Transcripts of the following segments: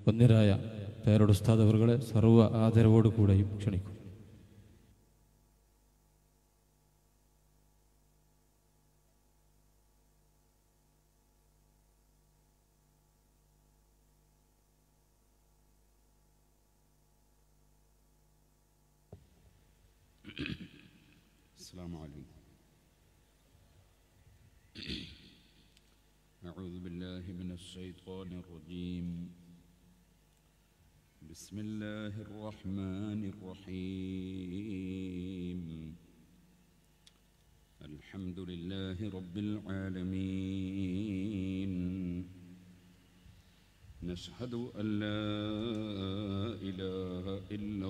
ഒന്നിരായ പേരോട് ഉസ്താദ് അവറുകളെ സർവ്വ ആദരവോടു കൂടെയും ക്ഷണിക്കും السلام عليكم أعوذ بالله من الشيطان الرجيم بسم الله الرحمن الرحيم الحمد لله رب العالمين نشهد أن لا إله إلا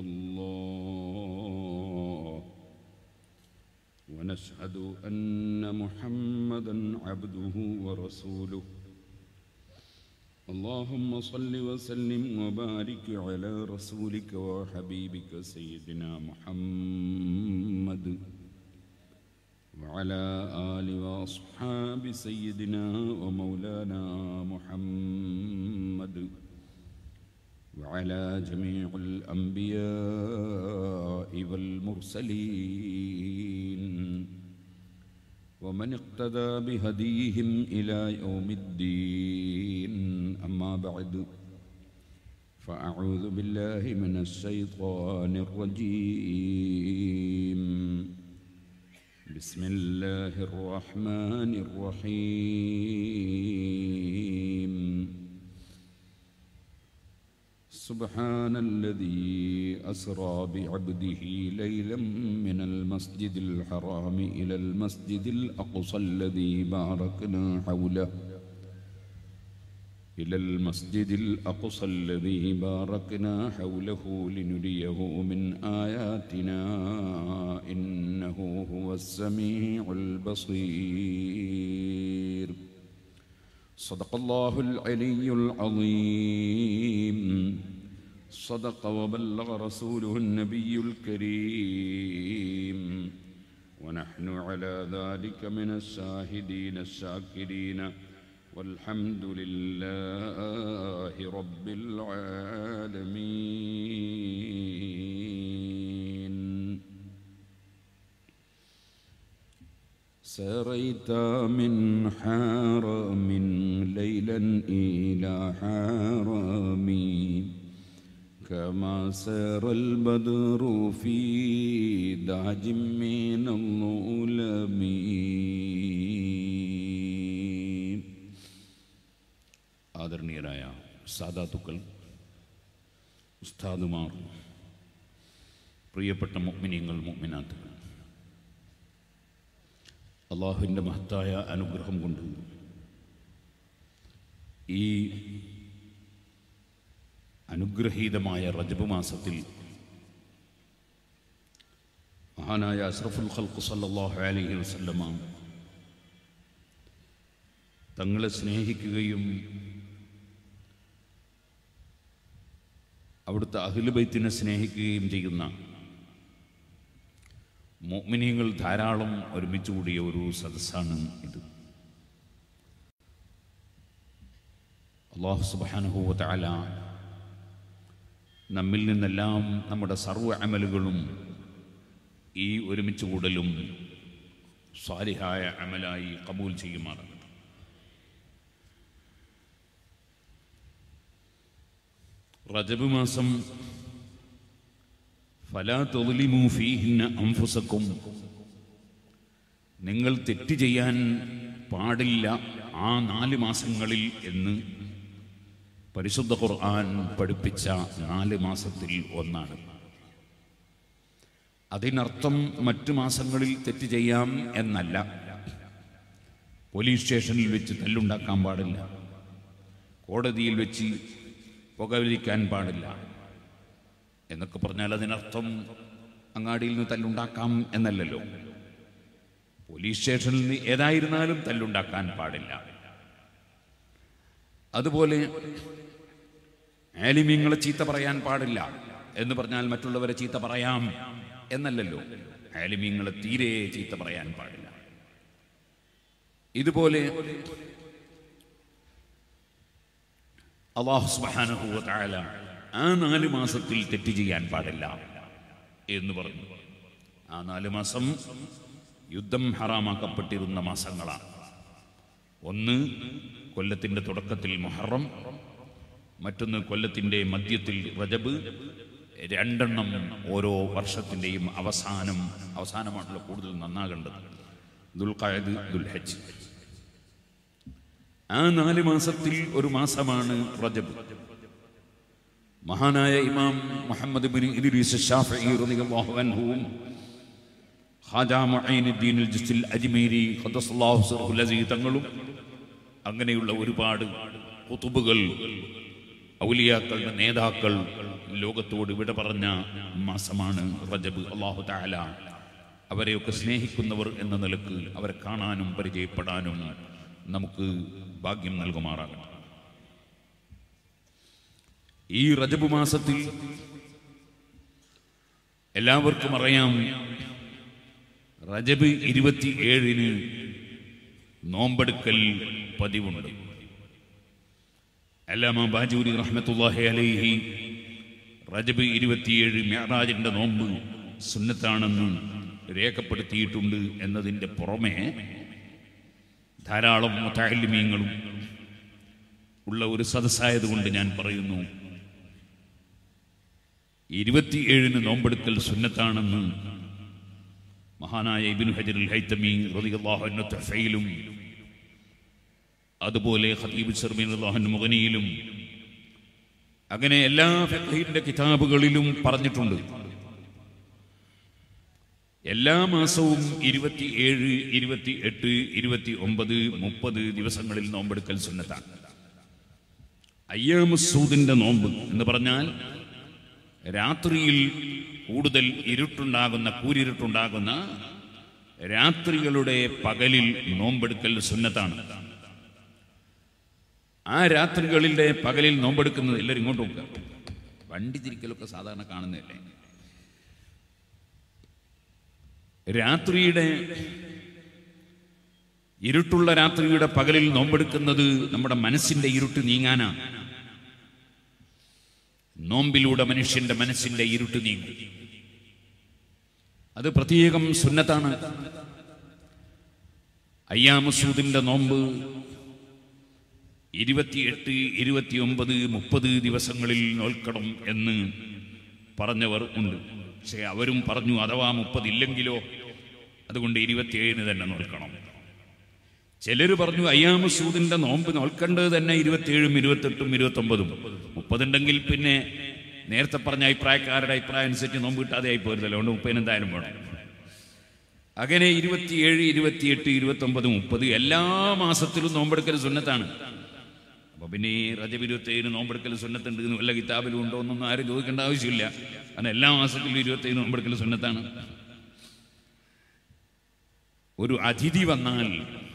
الله ونشهد أن محمدا عبده ورسوله اللهم صل وسلم وبارك على رسولك وحبيبك سيدنا محمد وعلى آل وأصحاب سيدنا ومولانا محمد وعلى جميع الأنبياء والمرسلين ومن اقتدى بهديهم إلى يوم الدين أما بعد فأعوذ بالله من الشيطان الرجيم بسم الله الرحمن الرحيم سبحان الذي أسرى بعبده ليلا من المسجد الحرام إلى المسجد الأقصى الذي باركنا حوله إلى المسجد الأقصى الذي باركنا حوله لنريه من آياتنا إنه هو السميع البصير صدق الله العلي العظيم صدق وبلغ رسوله النبي الكريم ونحن على ذلك من الشاهدين الشاكرين والحمد لله رب العالمين سريت من حرم ليلا إلى حرمي كما سار البدر في دعج من الظلم ആദരണീയരായ സാദാത്തുക്കൾ ഉസ്താദുമാർ പ്രിയപ്പെട്ട മുഗ്മിനിയങ്ങൾ മുഗ്മിനാത്തുകൾ അള്ളാഹുവിൻ്റെ മഹത്തായ അനുഗ്രഹം കൊണ്ട് ഈ അനുഗ്രഹീതമായ റജബ് മാസത്തിൽ മഹാനായ അഷ്റഫുൽ ഖൽഖ് സല്ലല്ലാഹു അലൈഹി വസല്ലമ തങ്ങളെ സ്നേഹിക്കുകയും അവിടുത്തെ അഖിലുബൈത്തിനെ സ്നേഹിക്കുകയും ചെയ്യുന്ന മോമിനിയങ്ങൾ ധാരാളം ഒരുമിച്ച് കൂടിയ ഒരു സദസ്സാണ് ഇത് അള്ളാഹു സുബാനുഭവ താല നമ്മിൽ നിന്നെല്ലാം നമ്മുടെ സർവ്വ അമലുകളും ഈ ഒരുമിച്ച് കൂടലും സ്വാലിഹായ അമലായി കബൂൽ ചെയ്യുമാറാണ് റജബ് മാസം ഫലാ തൊലിമു ഫീഹിന്ന അംഫുസക്കും നിങ്ങൾ തെറ്റ് ചെയ്യാൻ പാടില്ല ആ നാല് മാസങ്ങളിൽ എന്ന് പരിശുദ്ധ ഖുർആൻ പഠിപ്പിച്ച നാല് മാസത്തിൽ ഒന്നാണ് അതിനർത്ഥം മറ്റു മാസങ്ങളിൽ തെറ്റ് ചെയ്യാം എന്നല്ല പോലീസ് സ്റ്റേഷനിൽ വെച്ച് തല്ലുണ്ടാക്കാൻ പാടില്ല കോടതിയിൽ വെച്ച് പുകവലിക്കാൻ പാടില്ല എന്നൊക്കെ പറഞ്ഞാൽ അതിനർത്ഥം അങ്ങാടിയിൽ നിന്ന് തല്ലുണ്ടാക്കാം എന്നല്ലല്ലോ പോലീസ് സ്റ്റേഷനിൽ നിന്ന് ഏതായിരുന്നാലും തല്ലുണ്ടാക്കാൻ പാടില്ല അതുപോലെ ആലിമ്യങ്ങളെ ചീത്ത പറയാൻ പാടില്ല എന്ന് പറഞ്ഞാൽ മറ്റുള്ളവരെ ചീത്ത പറയാം എന്നല്ലല്ലോ ആലിമ്യങ്ങളെ തീരെ ചീത്ത പറയാൻ പാടില്ല ഇതുപോലെ അള്ളാഹു സുബ്ഹാനഹു വ തആല ആ നാല് മാസത്തിൽ തെറ്റ് ചെയ്യാൻ പാടില്ല എന്ന് പറഞ്ഞു ആ നാല് മാസം യുദ്ധം ഹറാമാക്കപ്പെട്ടിരുന്ന മാസങ്ങളാണ് ഒന്ന് കൊല്ലത്തിൻ്റെ തുടക്കത്തിൽ മുഹറം മറ്റൊന്ന് കൊല്ലത്തിൻ്റെ മധ്യത്തിൽ റജബ് രണ്ടെണ്ണം ഓരോ വർഷത്തിൻ്റെയും അവസാനം അവസാനമാണല്ലോ കൂടുതൽ നന്നാകേണ്ടത് ദുൽഖായത് ദുൽഹജ് ആ നാല് മാസത്തിൽ ഒരു മാസമാണ് റജബ് മഹാനായ ഇമാം മുഹമ്മദ് ബിൻ ഇദ്രീസ് ഷാഫിഈ റളിയല്ലാഹു അൻഹുവും ഖാജാ മുഈനുദ്ദീൻ അൽ ജുസ്ൽ അജ്മീരി ഖദ്ദസല്ലാഹു സിർഹുൽ അസീസ് തങ്ങളും അങ്ങനെയുള്ള ഒരുപാട് കുതുബുകൾ ഔലിയാക്കളുടെ നേതാക്കൾ ലോകത്തോട് വിട പറഞ്ഞ മാസമാണ് റജബ് അള്ളാഹു തആല അവരെയൊക്കെ സ്നേഹിക്കുന്നവർ എന്ന നിലക്ക് അവരെ കാണാനും പരിചയപ്പെടാനും നമുക്ക് ഭാഗ്യം നൽകുമാറാകണം ഈ റജബ് മാസത്തിൽ എല്ലാവർക്കും അറിയാം റജബ് ഇരുപത്തി ഏഴിന് നോമ്പെടുക്കൽ പതിവുണ്ട് അല്ലാമ ബാജൂരി റഹ്മത്തുല്ലാഹി അലൈഹി റജബ് ഇരുപത്തിയേഴ് മെഹറാജിന്റെ നോമ്പ് സുന്നത്താണെന്ന് രേഖപ്പെടുത്തിയിട്ടുണ്ട് എന്നതിൻ്റെ പുറമെ ധാരാളം മുത്താലിമീങ്ങളും ഉള്ള ഒരു സദസ്സായതുകൊണ്ട് ഞാൻ പറയുന്നു ഇരുപത്തിയേഴിന് നോമ്പെടുക്കൽ സുന്നത്താണെന്ന് മഹാനായ ഇബിൻ ഹജറുൽ ഹൈത്തമി റളിയല്ലാഹു അൻഹു തഫയിലും അതുപോലെ ഖതീബ് ശർമീൻ അള്ളാഹുൻ മുഗനിയിലും അങ്ങനെ എല്ലാ ഫഖീന്റെ കിതാബുകളിലും പറഞ്ഞിട്ടുണ്ട് എല്ലാ മാസവും ഇരുപത്തിയേഴ് ഇരുപത്തി എട്ട് ഇരുപത്തി ഒമ്പത് മുപ്പത് ദിവസങ്ങളിൽ നോമ്പെടുക്കൽ സുന്നത്താണ് അയ്യാമസൂദിന്റെ നോമ്പ് എന്ന് പറഞ്ഞാൽ രാത്രിയിൽ കൂടുതൽ ഇരുട്ടുണ്ടാകുന്ന കൂരിരുട്ടുണ്ടാകുന്ന രാത്രികളുടെ പകലിൽ നോമ്പെടുക്കൽ സുന്നത്താണ് ആ രാത്രികളിലെ പകലിൽ നോമ്പെടുക്കുന്നത് എല്ലാവരും ഇങ്ങോട്ട് നോക്കുക വണ്ടി തിരിക്കലൊക്കെ സാധാരണ കാണുന്നില്ലേ രാത്രിയുടെ ഇരുട്ടുള്ള രാത്രിയുടെ പകലിൽ നോമ്പെടുക്കുന്നത് നമ്മുടെ മനസ്സിന്റെ ഇരുട്ട് നീങ്ങാനാണ് നോമ്പിലൂടെ മനുഷ്യന്റെ മനസ്സിന്റെ ഇരുട്ട് നീങ്ങും അത് പ്രത്യേകം സുന്നത്താണ് അയ്യാമസൂദിന്റെ നോമ്പ് ഇരുപത്തിയെട്ട് ഇരുപത്തിയൊമ്പത് മുപ്പത് ദിവസങ്ങളിൽ നോൽക്കണം എന്ന് പറഞ്ഞവർ ഉണ്ട് പക്ഷെ അവരും പറഞ്ഞു അഥവാ മുപ്പതില്ലെങ്കിലോ അതുകൊണ്ട് ഇരുപത്തിയേഴിന് തന്നെ നോൽക്കണം ചിലർ പറഞ്ഞു അയ്യാമസൂദിന്റെ നോമ്പ് നോൽക്കേണ്ടത് തന്നെ ഇരുപത്തിയേഴും ഇരുപത്തെട്ടും ഇരുപത്തൊമ്പതും മുപ്പതുണ്ടെങ്കിൽ പിന്നെ നേരത്തെ പറഞ്ഞ അഭിപ്രായക്കാരുടെ അഭിപ്രായം അനുസരിച്ച് നോമ്പ് കിട്ടാതെ ആയി പോരുതല്ലോ അതുകൊണ്ട് മുപ്പതിന് എന്തായാലും വേണം അങ്ങനെ ഇരുപത്തിയേഴ് ഇരുപത്തിയെട്ട് ഇരുപത്തൊമ്പത് മുപ്പത് എല്ലാ മാസത്തിലും നോമ്പെടുക്കൽ സുന്നത്താണ് അപ്പൊ പിന്നെ ഈ റജബ് ഇരുപത്തേഴിന് നോമ്പെടുക്കൽ സുന്നത്തുണ്ട് എന്ന് വല്ല കിതാബിലും ഉണ്ടോ എന്നൊന്നും ആരും ചോദിക്കേണ്ട ആവശ്യമില്ല കാരണം എല്ലാ മാസത്തിലും ഇരുപത്തേഴ് നോമ്പെടുക്കൽ സുന്നത്താണ് ഒരു അതിഥി വന്നാൽ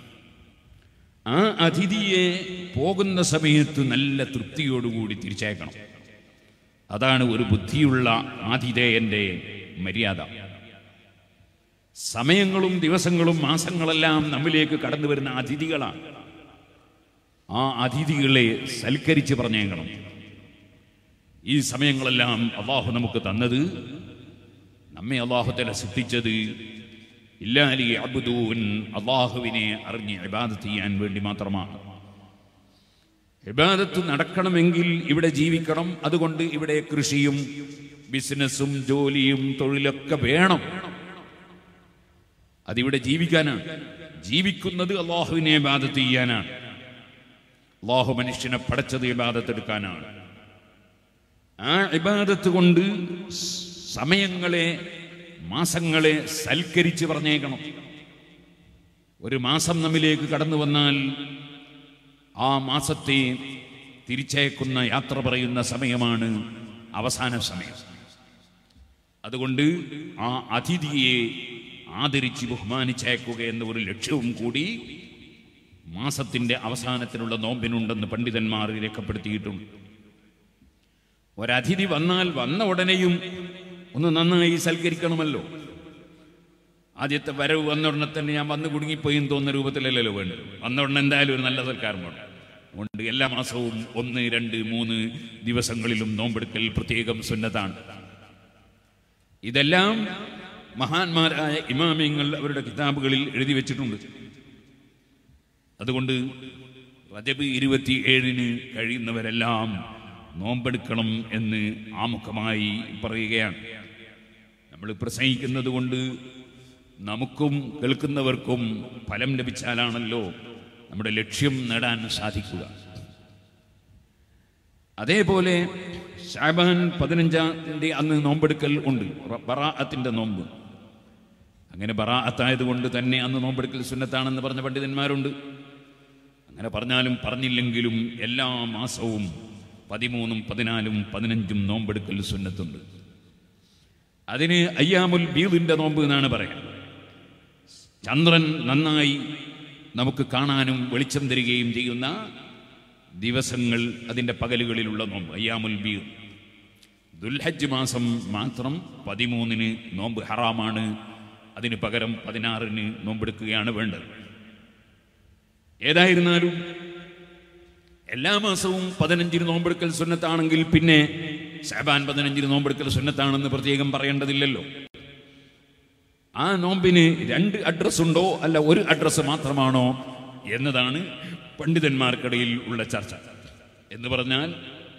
ആ അതിഥിയെ പോകുന്ന സമയത്ത് നല്ല തൃപ്തിയോടുകൂടി തിരിച്ചയക്കണം അതാണ് ഒരു ബുദ്ധിയുള്ള ആതിഥേയന്റെ മര്യാദ സമയങ്ങളും ദിവസങ്ങളും മാസങ്ങളെല്ലാം നമ്മിലേക്ക് കടന്നു വരുന്ന അതിഥികളാണ് ആ അതിഥികളെ സൽക്കരിച്ച് പറഞ്ഞേക്കണം ഈ സമയങ്ങളെല്ലാം അള്ളാഹു നമുക്ക് തന്നത് നമ്മെ അള്ളാഹുത്തല സൃഷ്ടിച്ചത് ഇല്ലാലി അബുദൂൻ അള്ളാഹുവിനെ അറിഞ്ഞ് ഇബാദത്ത് ചെയ്യാൻ വേണ്ടി മാത്രമാണ് ഇബാദത്ത് നടക്കണമെങ്കിൽ ഇവിടെ ജീവിക്കണം അതുകൊണ്ട് ഇവിടെ കൃഷിയും ബിസിനസ്സും ജോലിയും തൊഴിലൊക്കെ വേണം അതിവിടെ ജീവിക്കാനാണ് ജീവിക്കുന്നത് അള്ളാഹുവിനെ ഇബാദത്ത് ചെയ്യാനാണ് അള്ളാഹു മനുഷ്യനെ പടച്ചത് ഇബാദത്തെടുക്കാനാണ് ആ ഇബാദത്ത് കൊണ്ട് സമയങ്ങളെ മാസങ്ങളെ സൽക്കരിച്ച് പറഞ്ഞേക്കണം ഒരു മാസം നമ്മിലേക്ക് കടന്നു വന്നാൽ ആ മാസത്തെ തിരിച്ചയക്കുന്ന യാത്ര പറയുന്ന സമയമാണ് അവസാന സമയം അതുകൊണ്ട് ആ അതിഥിയെ ആദരിച്ച് ബഹുമാനിച്ചയക്കുക എന്ന ഒരു ലക്ഷ്യവും കൂടി മാസത്തിന്റെ അവസാനത്തിനുള്ള നോമ്പിനുണ്ടെന്ന് പണ്ഡിതന്മാർ രേഖപ്പെടുത്തിയിട്ടുണ്ട് ഒരതിഥി വന്നാൽ വന്ന ഉടനെയും ഒന്ന് നന്നായി സൽക്കരിക്കണമല്ലോ ആദ്യത്തെ വരവ് വന്ന ഉടനെ തന്നെ ഞാൻ വന്ന് കുടുങ്ങിപ്പോയി എന്ന് തോന്നുന്ന രൂപത്തിലല്ലല്ലോ വേണ്ടത് വന്ന ഉടനെ എന്തായാലും ഒരു നല്ല സൽക്കാരം വേണം അതുകൊണ്ട് എല്ലാ മാസവും ഒന്ന് രണ്ട് മൂന്ന് ദിവസങ്ങളിലും നോമ്പെടുക്കൽ പ്രത്യേകം സുന്നത്താണ് ഇതെല്ലാം മഹാന്മാരായ ഇമാമിയങ്ങൾ അവരുടെ കിതാബുകളിൽ എഴുതി വെച്ചിട്ടുണ്ട് അതുകൊണ്ട് റജബ് ഇരുപത്തി ഏഴിന് കഴിയുന്നവരെല്ലാം നോമ്പെടുക്കണം എന്ന് ആമുഖമായി പറയുകയാണ് നമ്മൾ പ്രസംഗിക്കുന്നത് കൊണ്ട് നമുക്കും കേൾക്കുന്നവർക്കും ഫലം ലഭിച്ചാലാണല്ലോ നമ്മുടെ ലക്ഷ്യം നേടാൻ സാധിക്കുക അതേപോലെ ഷാബാൻ പതിനഞ്ചാം തീയതി അന്ന് നോമ്പെടുക്കൽ ഉണ്ട് റ- ബറാഅത്തിന്റെ നോമ്പ് അങ്ങനെ ബറാഅത്തായത് കൊണ്ട് തന്നെ അന്ന് നോമ്പെടുക്കൽ സുന്നത്താണെന്ന് പറഞ്ഞ പണ്ഡിതന്മാരുണ്ട് അങ്ങനെ പറഞ്ഞാലും പറഞ്ഞില്ലെങ്കിലും എല്ലാ മാസവും പതിമൂന്നും പതിനാലും പതിനഞ്ചും നോമ്പെടുക്കൽ സുന്നത്തുണ്ട് അതിന് അയ്യാമുൽ ബീദിന്റെ നോമ്പ് എന്നാണ് പറയാം ചന്ദ്രൻ നന്നായി നമുക്ക് കാണാനും വെളിച്ചം തരികയും ചെയ്യുന്ന ദിവസങ്ങൾ അതിൻ്റെ പകലുകളിലുള്ള നോമ്പ് അയ്യാമുൽ ബീദ് ദുൽഹജ്ജ് മാസം മാത്രം പതിമൂന്നിന് നോമ്പ് ഹറാമാണ് അതിന് പകരം പതിനാറിന് നോമ്പെടുക്കുകയാണ് വേണ്ടത് ഏതായിരുന്നാലും എല്ലാ മാസവും പതിനഞ്ചിന് നോമ്പെടുക്കൽ സുന്നത്താണെങ്കിൽ പിന്നെ ഷാബാൻ പതിനഞ്ചിന് നോമ്പെടുക്കൽ സുന്നത്താണെന്ന് പ്രത്യേകം പറയേണ്ടതില്ലല്ലോ ആ നോമ്പിന് രണ്ട് അഡ്രസ് ഉണ്ടോ അല്ല ഒരു അഡ്രസ്സ് മാത്രമാണോ എന്നതാണ് പണ്ഡിതന്മാർക്കിടയിൽ ഉള്ള ചർച്ച എന്ന് പറഞ്ഞാൽ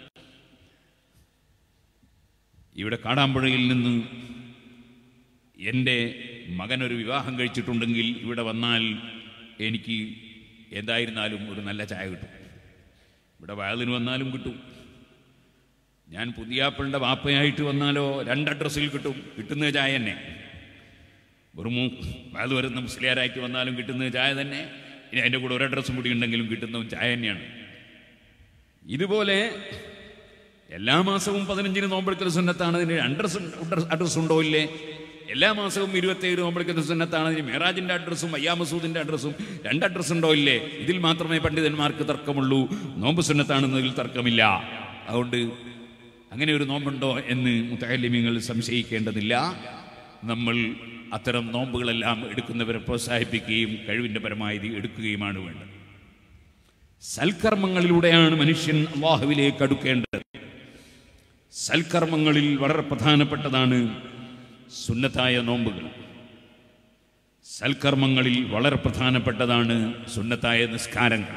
ഇവിടെ കാടാമ്പുഴയിൽ നിന്ന് എൻ്റെ മകനൊരു വിവാഹം കഴിച്ചിട്ടുണ്ടെങ്കിൽ ഇവിടെ വന്നാൽ എനിക്ക് എന്തായിരുന്നാലും ഒരു നല്ല ചായ കിട്ടും ഇവിടെ വയലിന് വന്നാലും കിട്ടും ഞാൻ പുതിയാപ്പിളിൻ്റെ വാപ്പയായിട്ട് വന്നാലോ രണ്ട് അഡ്രസ്സിൽ കിട്ടും കിട്ടുന്ന ചായ തന്നെ വെറും വയത് വരുന്ന മുസ്ലിയാരായിട്ട് വന്നാലും കിട്ടുന്ന ചായ തന്നെ ഇനി അതിൻ്റെ കൂടെ ഒരു അഡ്രസ്സും കൂടി ഉണ്ടെങ്കിലും കിട്ടുന്നതും ചായ തന്നെയാണ് ഇതുപോലെ എല്ലാ മാസവും പതിനഞ്ചിന് നോമ്പെടുക്കൽ സുന്നത്താണ് അതിന് അഡ്രസ് അഡ്രസ് ഉണ്ടോ ഇല്ലേ എല്ലാ മാസവും ഇരുപത്തേഴ് നോമ്പെടുക്കൽ സുന്നത്താണ് അതിന് മേറാജിന്റെ അഡ്രസ്സും അയ്യാമസൂദിന്റെ അഡ്രസ്സും രണ്ട് അഡ്രസ് ഉണ്ടോ ഇല്ലേ ഇതിൽ മാത്രമേ പണ്ഡിതന്മാർക്ക് തർക്കമുള്ളൂ നോമ്പ് സുന്നത്താണെന്നതിൽ തർക്കമില്ല അതുകൊണ്ട് അങ്ങനെ ഒരു നോമ്പുണ്ടോ എന്ന് മുത്തലിമ്യങ്ങൾ സംശയിക്കേണ്ടതില്ല നമ്മൾ അത്തരം നോമ്പുകളെല്ലാം എടുക്കുന്നവരെ പ്രോത്സാഹിപ്പിക്കുകയും കഴിവിൻ്റെ പരമാവധി എടുക്കുകയുമാണ് വേണ്ടത് സൽക്കർമ്മങ്ങളിലൂടെയാണ് മനുഷ്യൻ അള്ളാഹുവിലേക്ക് അടുക്കേണ്ടത് സൽക്കർമ്മങ്ങളിൽ വളരെ പ്രധാനപ്പെട്ടതാണ് സുന്നത്തായ നോമ്പുകൾ സൽക്കർമ്മങ്ങളിൽ വളരെ പ്രധാനപ്പെട്ടതാണ് സുന്നത്തായ നിസ്കാരങ്ങൾ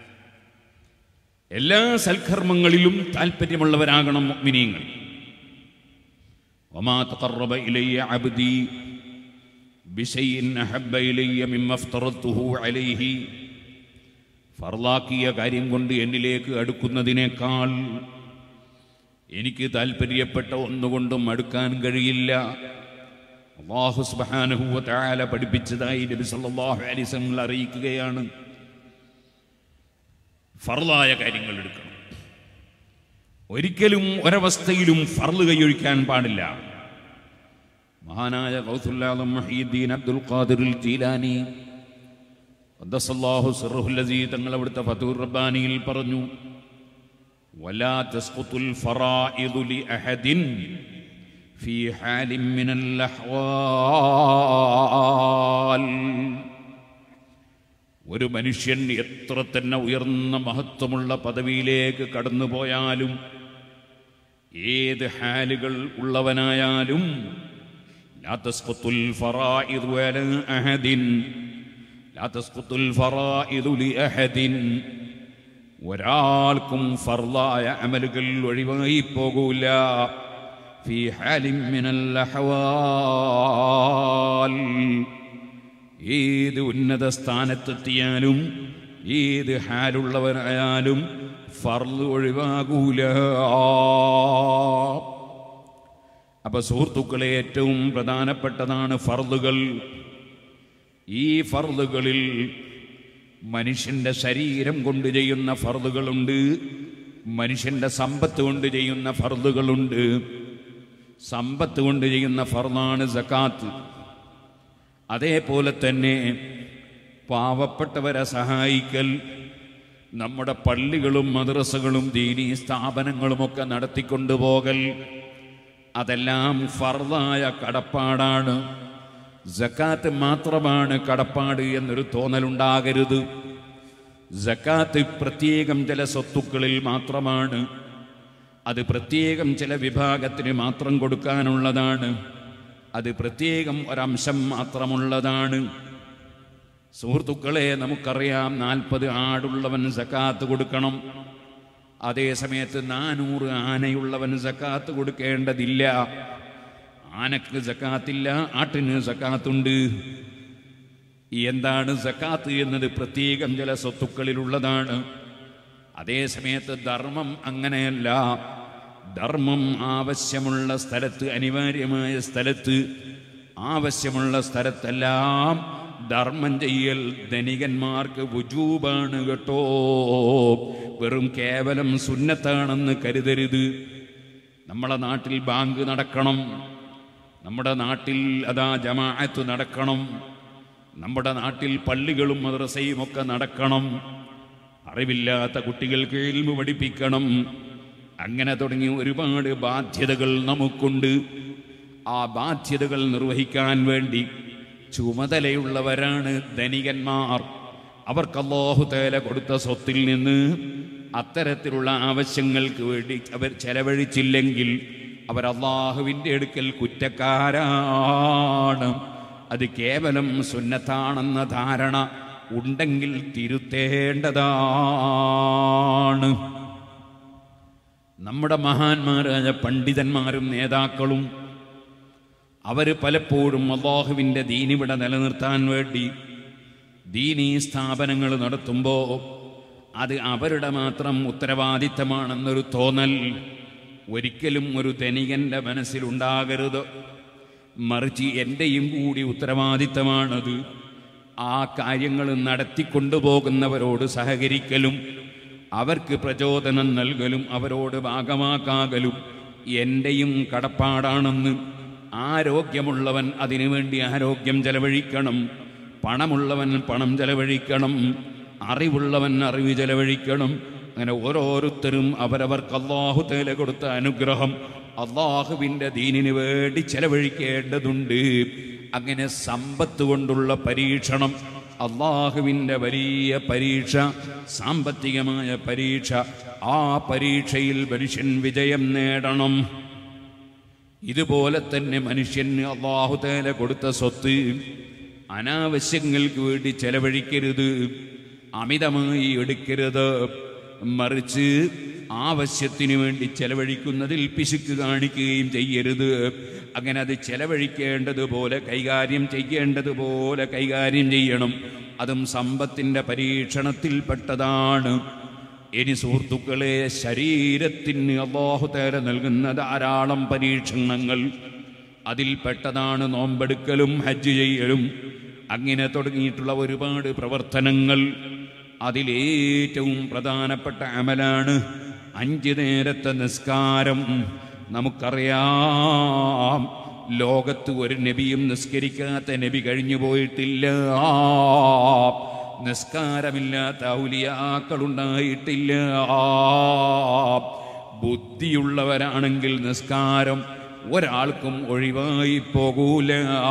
എല്ലാ സൽക്കർമ്മങ്ങളിലും താല്പര്യമുള്ളവരാകണം മിനിയങ്ങൾ وما تقرب إلي عبدي بشيء أحب إلي مما افترضته عليه ഫർലാക്കിയ കാര്യം കൊണ്ട് എന്നിലേക്ക് അടുക്കുന്നതിനേക്കാൾ എനിക്ക് താല്പര്യപ്പെട്ട ഒന്നുകൊണ്ടും അടുക്കാൻ കഴിയില്ല അള്ളാഹു സുബ്ഹാനഹു വ തആല പഠിപ്പിച്ചതായി നബി സല്ലല്ലാഹു അലൈഹി വസല്ലം അറിയിക്കുകയാണ് ഫർലായ കാര്യങ്ങൾ എടുക്കണം ഒരിക്കലും ഒരവസ്ഥയിലും ഫർള് കൈയൊഴിക്കാൻ പാടില്ല മഹാനായ ഗൗസുല്ലാദം മഹീദ്ദീൻ അബ്ദുൽ ഖാദിറുൽ ജീലാനി ഖദ്ദസല്ലാഹു സിർറുൽ അസീസ് തങ്ങൾ അവിടുത്തെ ഫതൂർ റബ്ബാനിയിൽ പറഞ്ഞു ولا تسقط الفرائض لأحد في حال من الأحوال ഒരു മനുഷ്യൻ എത്ര തന്നെ ഉയർന്ന മഹത്വമുള്ള പദവിയിലേക്ക് കടന്നുപോയാലും ഏത് ഹാലുകൾ ഉള്ളവനായാലും لا تسقط الفرائض على أحد لا تسقط الفرائض لأحد ഒരാൾക്കും ഫർലായ അമലുകൾ ഒഴിവായി പോകൂല ഫി ഹാലിം മിനൽ അഹ്വാൽ ഏത് ഉന്നത സ്ഥാനത്തെത്തിയാലും ഏത് ഹാലുള്ളവനായാലും ഫർള് ഒഴിവാകൂല അപ്പൊ സുഹൃത്തുക്കളെ ഏറ്റവും പ്രധാനപ്പെട്ടതാണ് ഫർളുകൾ ഈ ഫർളുകളിൽ മനുഷ്യന്റെ ശരീരം കൊണ്ട് ചെയ്യുന്ന ഫർളുകളുണ്ട് മനുഷ്യന്റെ സമ്പത്ത് കൊണ്ട് ചെയ്യുന്ന ഫർളുകളുണ്ട് സമ്പത്ത് കൊണ്ട് ചെയ്യുന്ന ഫർളാണ് സക്കാത്ത് അതേപോലെ തന്നെ പാവപ്പെട്ടവരെ സഹായിക്കൽ നമ്മുടെ പള്ളികളും മദ്രസകളും ദീനീ സ്ഥാപനങ്ങളുമൊക്കെ നടത്തിക്കൊണ്ടുപോകൽ അതെല്ലാം ഫർദായ കടപ്പാടാണ് ജക്കാത്ത് മാത്രമാണ് കടപ്പാട് എന്നൊരു തോന്നലുണ്ടാകരുത് ജക്കാത്ത് പ്രത്യേകം ചില സ്വത്തുക്കളിൽ മാത്രമാണ് അത് പ്രത്യേകം ചില വിഭാഗത്തിന് മാത്രം കൊടുക്കാനുള്ളതാണ് അത് പ്രത്യേകം ഒരംശം മാത്രമുള്ളതാണ് സുഹൃത്തുക്കളെ നമുക്കറിയാം നാൽപ്പത് ആടുള്ളവൻ സക്കാത്ത് കൊടുക്കണം അതേ സമയത്ത് നാനൂറ് ആനയുള്ളവൻ സക്കാത്ത് കൊടുക്കേണ്ടതില്ല ആനക്ക് സക്കാത്തില്ല ആട്ടിന് സക്കാത്തുണ്ട് എന്താണ് സക്കാത്ത് എന്നത് പ്രത്യേകം ചില സ്വത്തുക്കളിലുള്ളതാണ് അതേ സമയത്ത് ധർമ്മം അങ്ങനെയല്ല ധർമ്മം ആവശ്യമുള്ള സ്ഥലത്ത് അനിവാര്യമായ സ്ഥലത്ത് ആവശ്യമുള്ള സ്ഥലത്തെല്ലാം ധർമ്മം ചെയ്യൽ ധനികന്മാർക്ക് വുജൂബാണ് കേട്ടോ വെറും കേവലം സുന്നത്താണെന്ന് കരുതരുത് നമ്മളെ നാട്ടിൽ ബാങ്ക് നടക്കണം നമ്മുടെ നാട്ടിൽ അതാ ജമാഅത്ത് നടക്കണം നമ്മുടെ നാട്ടിൽ പള്ളികളും മദ്രസയും ഒക്കെ നടക്കണം അറിവില്ലാത്ത കുട്ടികൾക്ക് ഇൽമു പഠിപ്പിക്കണം അങ്ങനെ തുടങ്ങി ഒരുപാട് ബാധ്യതകൾ നമുക്കുണ്ട് ആ ബാധ്യതകൾ നിർവഹിക്കാൻ വേണ്ടി ചുമതലയുള്ളവരാണ് ധനികന്മാർ അവർക്ക് അല്ലാഹു തേല കൊടുത്ത സ്വത്തിൽ നിന്ന് അത്തരത്തിലുള്ള ആവശ്യങ്ങൾക്ക് വേണ്ടി അവർ ചെലവഴിച്ചില്ലെങ്കിൽ അവർ അള്ളാഹുവിൻ്റെ അടുക്കൽ കുറ്റക്കാരാണ് അത് കേവലം സുന്നത്താണെന്ന ധാരണ ഉണ്ടെങ്കിൽ തിരുത്തേണ്ടതാണ് നമ്മുടെ മഹാന്മാരായ പണ്ഡിതന്മാരും നേതാക്കളും അവർ പലപ്പോഴും അള്ളാഹുവിൻ്റെ ദീനിവിടെ നിലനിർത്താൻ വേണ്ടി ദീനീ സ്ഥാപനങ്ങൾ നടത്തുമ്പോൾ അത് അവരുടെ മാത്രം ഉത്തരവാദിത്തമാണെന്നൊരു തോന്നൽ ഒരിക്കലും ഒരു ധനികന്റെ മനസ്സിലുണ്ടാകരുത് മറിച്ച് എൻ്റെയും കൂടി ഉത്തരവാദിത്തമാണത് ആ കാര്യങ്ങൾ നടത്തിക്കൊണ്ടുപോകുന്നവരോട് സഹകരിക്കലും അവർക്ക് പ്രചോദനം നൽകലും അവരോട് ഭാഗമാക്കാകലും എൻ്റെയും കടപ്പാടാണെന്ന് ആരോഗ്യമുള്ളവൻ അതിനുവേണ്ടി ആരോഗ്യം ചെലവഴിക്കണം പണമുള്ളവൻ പണം ചെലവഴിക്കണം അറിവുള്ളവൻ അറിവ് ചെലവഴിക്കണം അങ്ങനെ ഓരോരുത്തരും അവരവർക്ക് അള്ളാഹു തേല കൊടുത്ത അനുഗ്രഹം അള്ളാഹുവിൻ്റെ ദീനിന് വേണ്ടി ചെലവഴിക്കേണ്ടതുണ്ട് അങ്ങനെ സമ്പത്ത് കൊണ്ടുള്ള പരീക്ഷണം അള്ളാഹുവിൻ്റെ വലിയ പരീക്ഷ സാമ്പത്തികമായ പരീക്ഷ ആ പരീക്ഷയിൽ മനുഷ്യൻ വിജയം നേടണം ഇതുപോലെ തന്നെ മനുഷ്യന് അള്ളാഹു തേല കൊടുത്ത സ്വത്ത് അനാവശ്യങ്ങൾക്ക് വേണ്ടി ചെലവഴിക്കരുത് അമിതമായി എടുക്കരുത് മറിച്ച് ആവശ്യത്തിനു വേണ്ടി ചെലവഴിക്കുന്നതിൽ പിശുക്ക് കാണിക്കുകയും ചെയ്യരുത് അങ്ങനെ അത് ചെലവഴിക്കേണ്ടതുപോലെ കൈകാര്യം ചെയ്യേണ്ടതുപോലെ കൈകാര്യം ചെയ്യണം അതും സമ്പത്തിൻ്റെ പരീക്ഷണത്തിൽപ്പെട്ടതാണ് ഇനി സുഹൃത്തുക്കളെ ശരീരത്തിന് അള്ളാഹുതേര നൽകുന്ന ധാരാളം പരീക്ഷണങ്ങൾ അതിൽപ്പെട്ടതാണ് നോമ്പെടുക്കലും ഹജ്ജ് ചെയ്യലും അങ്ങനെ തുടങ്ങിയിട്ടുള്ള ഒരുപാട് പ്രവർത്തനങ്ങൾ അതിലേറ്റവും പ്രധാനപ്പെട്ട അമലാണ് അഞ്ച് നേരത്തെ നിസ്കാരം നമുക്കറിയാം ലോകത്ത് ഒരു നബിയും നിസ്കരിക്കാത്ത നബി കഴിഞ്ഞു പോയിട്ടില്ല നിസ്കാരമില്ലാത്ത ഔലിയാക്കളുണ്ടായിട്ടില്ല ബുദ്ധിയുള്ളവരാണെങ്കിൽ നിസ്കാരം ഒരാൾക്കും ഒഴിവായി പോകൂല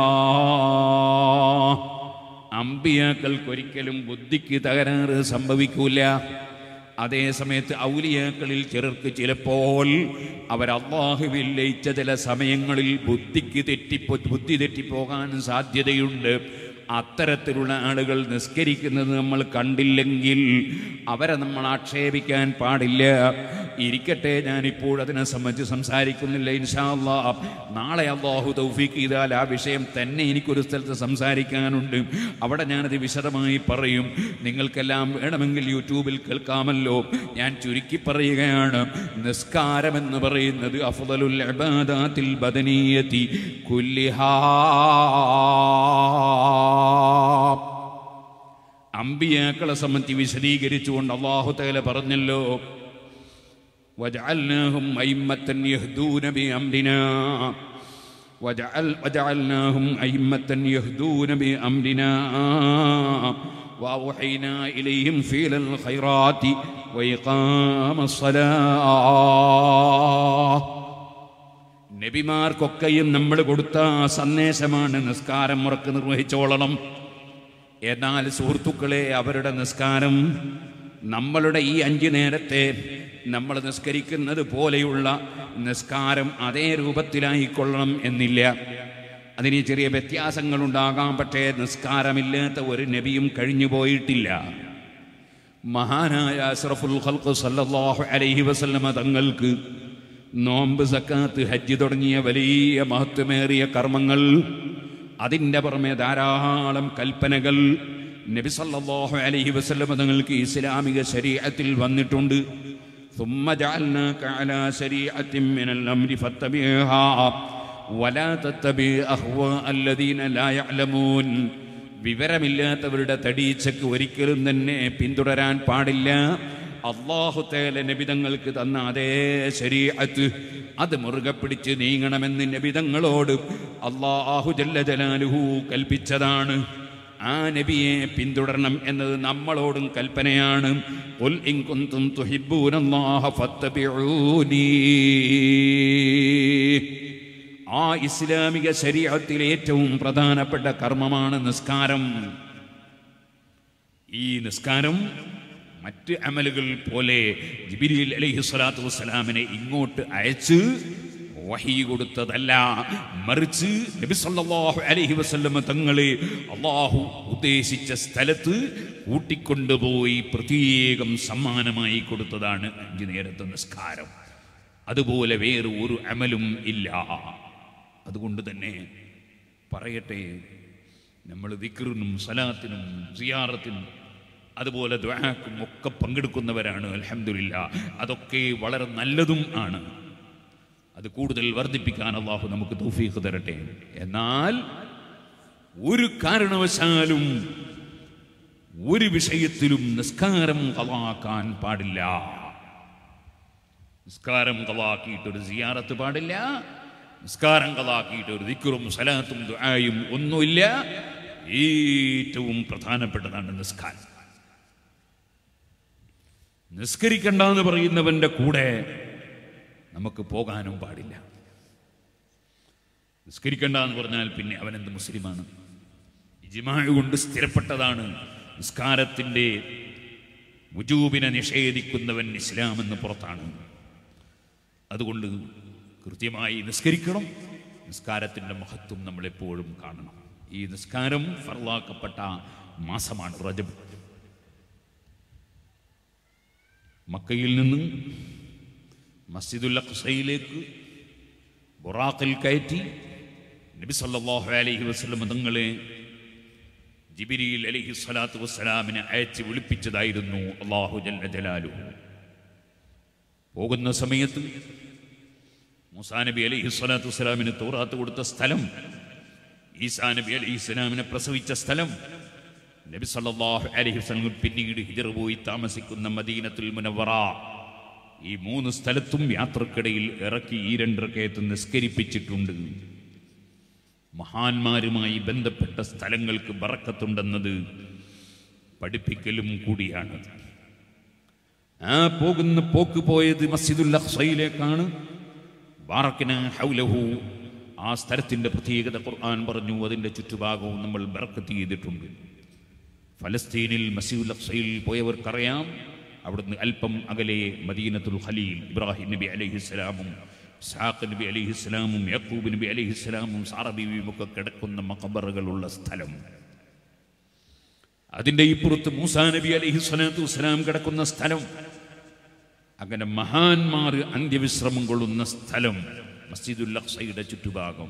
അമ്പിയാക്കൾക്കൊരിക്കലും ബുദ്ധിക്ക് തകരാറ് സംഭവിക്കൂല അതേ സമയത്ത് ഔലിയാക്കളിൽ ചിലർക്ക് ചിലപ്പോൾ അവർ അള്ളാഹുവിൽ ലയിച്ച ചില സമയങ്ങളിൽ ബുദ്ധിക്ക് തെറ്റിപ്പോ ബുദ്ധി തെറ്റിപ്പോകാൻ സാധ്യതയുണ്ട് അത്തരത്തിലുള്ള ആളുകൾ നിസ്കരിക്കുന്നത് നമ്മൾ കണ്ടില്ലെങ്കിൽ അവരെ നമ്മൾ ആക്ഷേപിക്കാൻ പാടില്ല ഇരിക്കട്ടെ ഞാനിപ്പോൾ അതിനെ സംബന്ധിച്ച് സംസാരിക്കുന്നില്ല ഇൻഷാ അല്ലാ നാളെ അള്ളാഹു തൗഫീഖ് ചെയ്താൽ ആ വിഷയം തന്നെ എനിക്കൊരു സ്ഥലത്ത് സംസാരിക്കാനുണ്ട് അവിടെ ഞാനത് വിശദമായി പറയും നിങ്ങൾക്കെല്ലാം വേണമെങ്കിൽ യൂട്യൂബിൽ കേൾക്കാമല്ലോ ഞാൻ ചുരുക്കി പറയുകയാണ് നിസ്കാരം എന്ന് പറയുന്നത് അഫ്ദലുൽ ഇബാദാത്തിൽ ബദനീയതി കുല്ലിഹാ അമ്പിയാക്കളെ സംബന്ധിച്ച് വിശദീകരിച്ചുകൊണ്ട് അള്ളാഹു തേല പറഞ്ഞല്ലോ وجعلناهم أئمة يهدون بأمرنا وجعل وجعلناهم أئمة يهدون بأمرنا وأوحينا إليهم فعل الخيرات وإقام الصلاة നബിമാർക്കൊക്കെയും നമ്മൾ കൊടുത്ത സന്ദേശമാണ് നിസ്കാരം മുറക്ക് നിർവഹിച്ചോളണം എന്നാൽ സുഹൃത്തുക്കളെ അവരുടെ നിസ്കാരം നമ്മളുടെ ഈ അഞ്ചു നേരത്തെ നമ്മൾ നിസ്കരിക്കുന്നത് പോലെയുള്ള നിസ്കാരം അതേ രൂപത്തിലായിക്കൊള്ളണം എന്നില്ല അതിന് ചെറിയ വ്യത്യാസങ്ങളുണ്ടാകാം പക്ഷേ നിസ്കാരമില്ലാത്ത ഒരു നബിയും കഴിഞ്ഞു പോയിട്ടില്ല മഹാനായ അഷ്റഫുൽ ഖൽഖ് സല്ലല്ലാഹു അലൈഹി വസല്ലമ തങ്ങൾക്ക് നോമ്പ് സക്കാത്ത് ഹജ്ജ് തുടങ്ങിയ വലിയ മഹത്വമേറിയ കർമ്മങ്ങൾ അതിൻ്റെ പുറമെ ധാരാളം കൽപ്പനകൾ നബി സല്ലല്ലാഹു അലൈഹി വസല്ലമ തങ്ങൾക്ക് ഇസ്ലാമിക ശരീഅത്തിൽ വന്നിട്ടുണ്ട് ثم جعلناك على شريعة من الأمر فاتبعها ولا تتبع أهواء الذين لا يعلمون വിവരമില്ലാത്തവരുടെ തടീച്ചക്ക് ഒരിക്കലും തന്നെ പിന്തുടരാൻ പാടില്ല അള്ളാഹു തേല നബിതങ്ങൾക്ക് തന്ന അതേ ശരീഅത്ത് അത് മുറുകെ പിടിച്ച് നീങ്ങണമെന്ന് നബിതങ്ങളോട് അള്ളാഹു ജല്ല ജലാലുഹു കൽപ്പിച്ചതാണ് ആ നബിയെ പിന്തുടരണം എന്നത് നമ്മളോടും കൽപ്പനയാണ് ഖുൽ ഇൻ കുന്തും തുഹിബ്ബൂനല്ലാഹ ഫത്തബിഊനി ആ ഇസ്ലാമിക ശരീരത്തിലെ ഏറ്റവും പ്രധാനപ്പെട്ട കർമ്മമാണ് നിസ്കാരം ഈ നിസ്കാരം മറ്റ് അമലുകൾ പോലെ ജിബിരിൽ അലൈഹി സ്വലാത്തു വസ്സലാമിനെ ഇങ്ങോട്ട് അയച്ച് വഹി കൊടുത്തതല്ല മറിച്ച് നബി സല്ലല്ലാഹു അലൈഹി വസല്ലമ തങ്ങളെ അള്ളാഹു ഉദ്ദേശിച്ച സ്ഥലത്ത് കൂട്ടിക്കൊണ്ടുപോയി പ്രത്യേകം സമ്മാനമായി കൊടുത്തതാണ് അഞ്ചു നേരത്തെ നിസ്കാരം അതുപോലെ വേറെ ഒരു അമലും ഇല്ല അതുകൊണ്ട് തന്നെ പറയട്ടെ നമ്മൾ ദിക്റിനും സലാത്തിനും സിയാറത്തിനും അതുപോലെ ദ്വാക്കും ഒക്കെ പങ്കെടുക്കുന്നവരാണ് അലഹമില്ല അതൊക്കെ വളരെ നല്ലതും ആണ് അത് കൂടുതൽ വർദ്ധിപ്പിക്കാൻ അള്ളാഹു നമുക്ക് തൗഫീഖ് തരട്ടെ എന്നാൽ ഒരു കാരണവശാലും ഒരു വിഷയത്തിലും നിസ്കാരം കളാക്കാൻ പാടില്ല നിസ്കാരം കളാക്കിയിട്ട് ഒരു സിയാറത്ത് പാടില്ല നിസ്കാരം കളാക്കിയിട്ട് ഒരു ദിക്കുറും സലാത്തും ദുആയും ഒന്നുമില്ല ഏറ്റവും പ്രധാനപ്പെട്ടതാണ് നിസ്കാരം നിസ്കരിക്കണ്ട എന്ന് പറയുന്നവന്റെ കൂടെ നമുക്ക് പോകാനും പാടില്ല നിസ്കരിക്കണ്ട എന്ന് പറഞ്ഞാൽ പിന്നെ അവനെന്ത് മുസ്ലിമാണ് ഇജ്മാഅ് കൊണ്ട് സ്ഥിരപ്പെട്ടതാണ് നിസ്കാരത്തിൻ്റെ വുജൂബിനെ നിഷേധിക്കുന്നവൻ ഇസ്ലാം എന്ന് പുറത്താണ് അതുകൊണ്ട് കൃത്യമായി നിസ്കരിക്കണം നിസ്കാരത്തിൻ്റെ മഹത്വം നമ്മളെപ്പോഴും കാണണം ഈ നിസ്കാരം ഫർലാക്കപ്പെട്ട മാസമാണ് റജബ് മക്കയിൽ നിന്ന് മസ്ജിദുൽ അഖ്സയിലേക്ക് ബുറാഖിൽ കയറ്റി നബി സല്ലല്ലാഹു അലൈഹി വസല്ലം തങ്ങളെ ജിബിരിയിൽ അലൈഹി സ്വലാത്തു വസ്സലാമിനെ അയച്ച് വിളിപ്പിച്ചതായിരുന്നു അള്ളാഹു ജല്ല ജലാലു പോകുന്ന സമയത്ത് മൂസാ നബി അലൈഹി സ്വലാത്തു വസ്സലാമിന് തോറാത്ത് കൊടുത്ത സ്ഥലം ഈസാ നബി അലൈഹി സ്വലാമിനെ പ്രസവിച്ച സ്ഥലം നബി സല്ലല്ലാഹു അലൈഹി വസല്ലം പിന്നീട് ഹിജറ പോയി താമസിക്കുന്ന മദീനത്തുൽ മുനവറ ഈ മൂന്ന് സ്ഥലത്തും യാത്രക്കിടയിൽ ഇറക്കി ഈ രണ്ടരക്കയത്ത് നിസ്കരിപ്പിച്ചിട്ടുണ്ട് മഹാന്മാരുമായി ബന്ധപ്പെട്ട സ്ഥലങ്ങൾക്ക് ബറക്കത്തുണ്ടെന്നത് പഠിപ്പിക്കലും കൂടിയാണ് ആ പോകുന്ന പോക്ക് പോയത് മസ്ജിദുൽ അഖ്സയിലേക്കാണ് ബാറക്കിന ഹൗലഹു ആ സ്ഥലത്തിന്റെ പ്രത്യേകത ഖുർആൻ പറഞ്ഞു അതിന്റെ ചുറ്റുഭാഗവും നമ്മൾ ബറക്കത്ത് ചെയ്തിട്ടുണ്ട് ഫലസ്തീനിൽ മസീദുൽ അഖ്സയിൽ പോയവർക്കറിയാം അവിടുന്ന് അല്പം അകലെ മദീനത്തുൽ ഖലീൽ ഇബ്രാഹിം നബി അലൈഹിസ്സലാമും ഇസ്ഹാഖ് നബി അലൈഹിസ്സലാമും യക്കൂബ് നബി അലൈഹിസ്സലാമും സാറ ബീവിയും ഒക്കെ കിടക്കുന്ന മക്കബറുകളുള്ള സ്ഥലം അതിൻ്റെ ഇപ്പുറത്ത് മൂസാ നബി അലൈഹി സ്വലാത്തു വസ്സലാം കിടക്കുന്ന സ്ഥലം അങ്ങനെ മഹാന്മാർ അന്ത്യവിശ്രമം കൊള്ളുന്ന സ്ഥലം മസ്ജിദുൽ അഖ്സയുടെ ചുറ്റുഭാഗം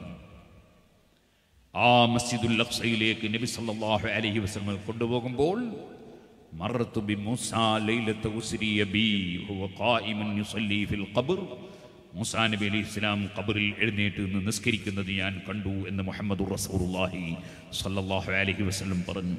ആ മസ്ജിദുൽ അഖ്സയിലേക്ക് നബി സല്ലല്ലാഹു അലൈഹി വസല്ലം കൊണ്ടുപോകുമ്പോൾ മറത്തു ബി മൂസാ ലൈലത്ത ഉസ്രിയ ബി ഹുവ ഖായിമുൻ യുസല്ലി ഫിൽ ഖബ്ർ മൂസാ നബി അലൈഹി ഇസ്ലാം ഖബറിൽ എഴുന്നേറ്റ് നിന്ന് നിസ്കരിക്കുന്നത് ഞാൻ കണ്ടു എന്ന് മുഹമ്മദ് റസൂലുള്ളാഹി സല്ലല്ലാഹു അലൈഹി വസല്ലം പറഞ്ഞു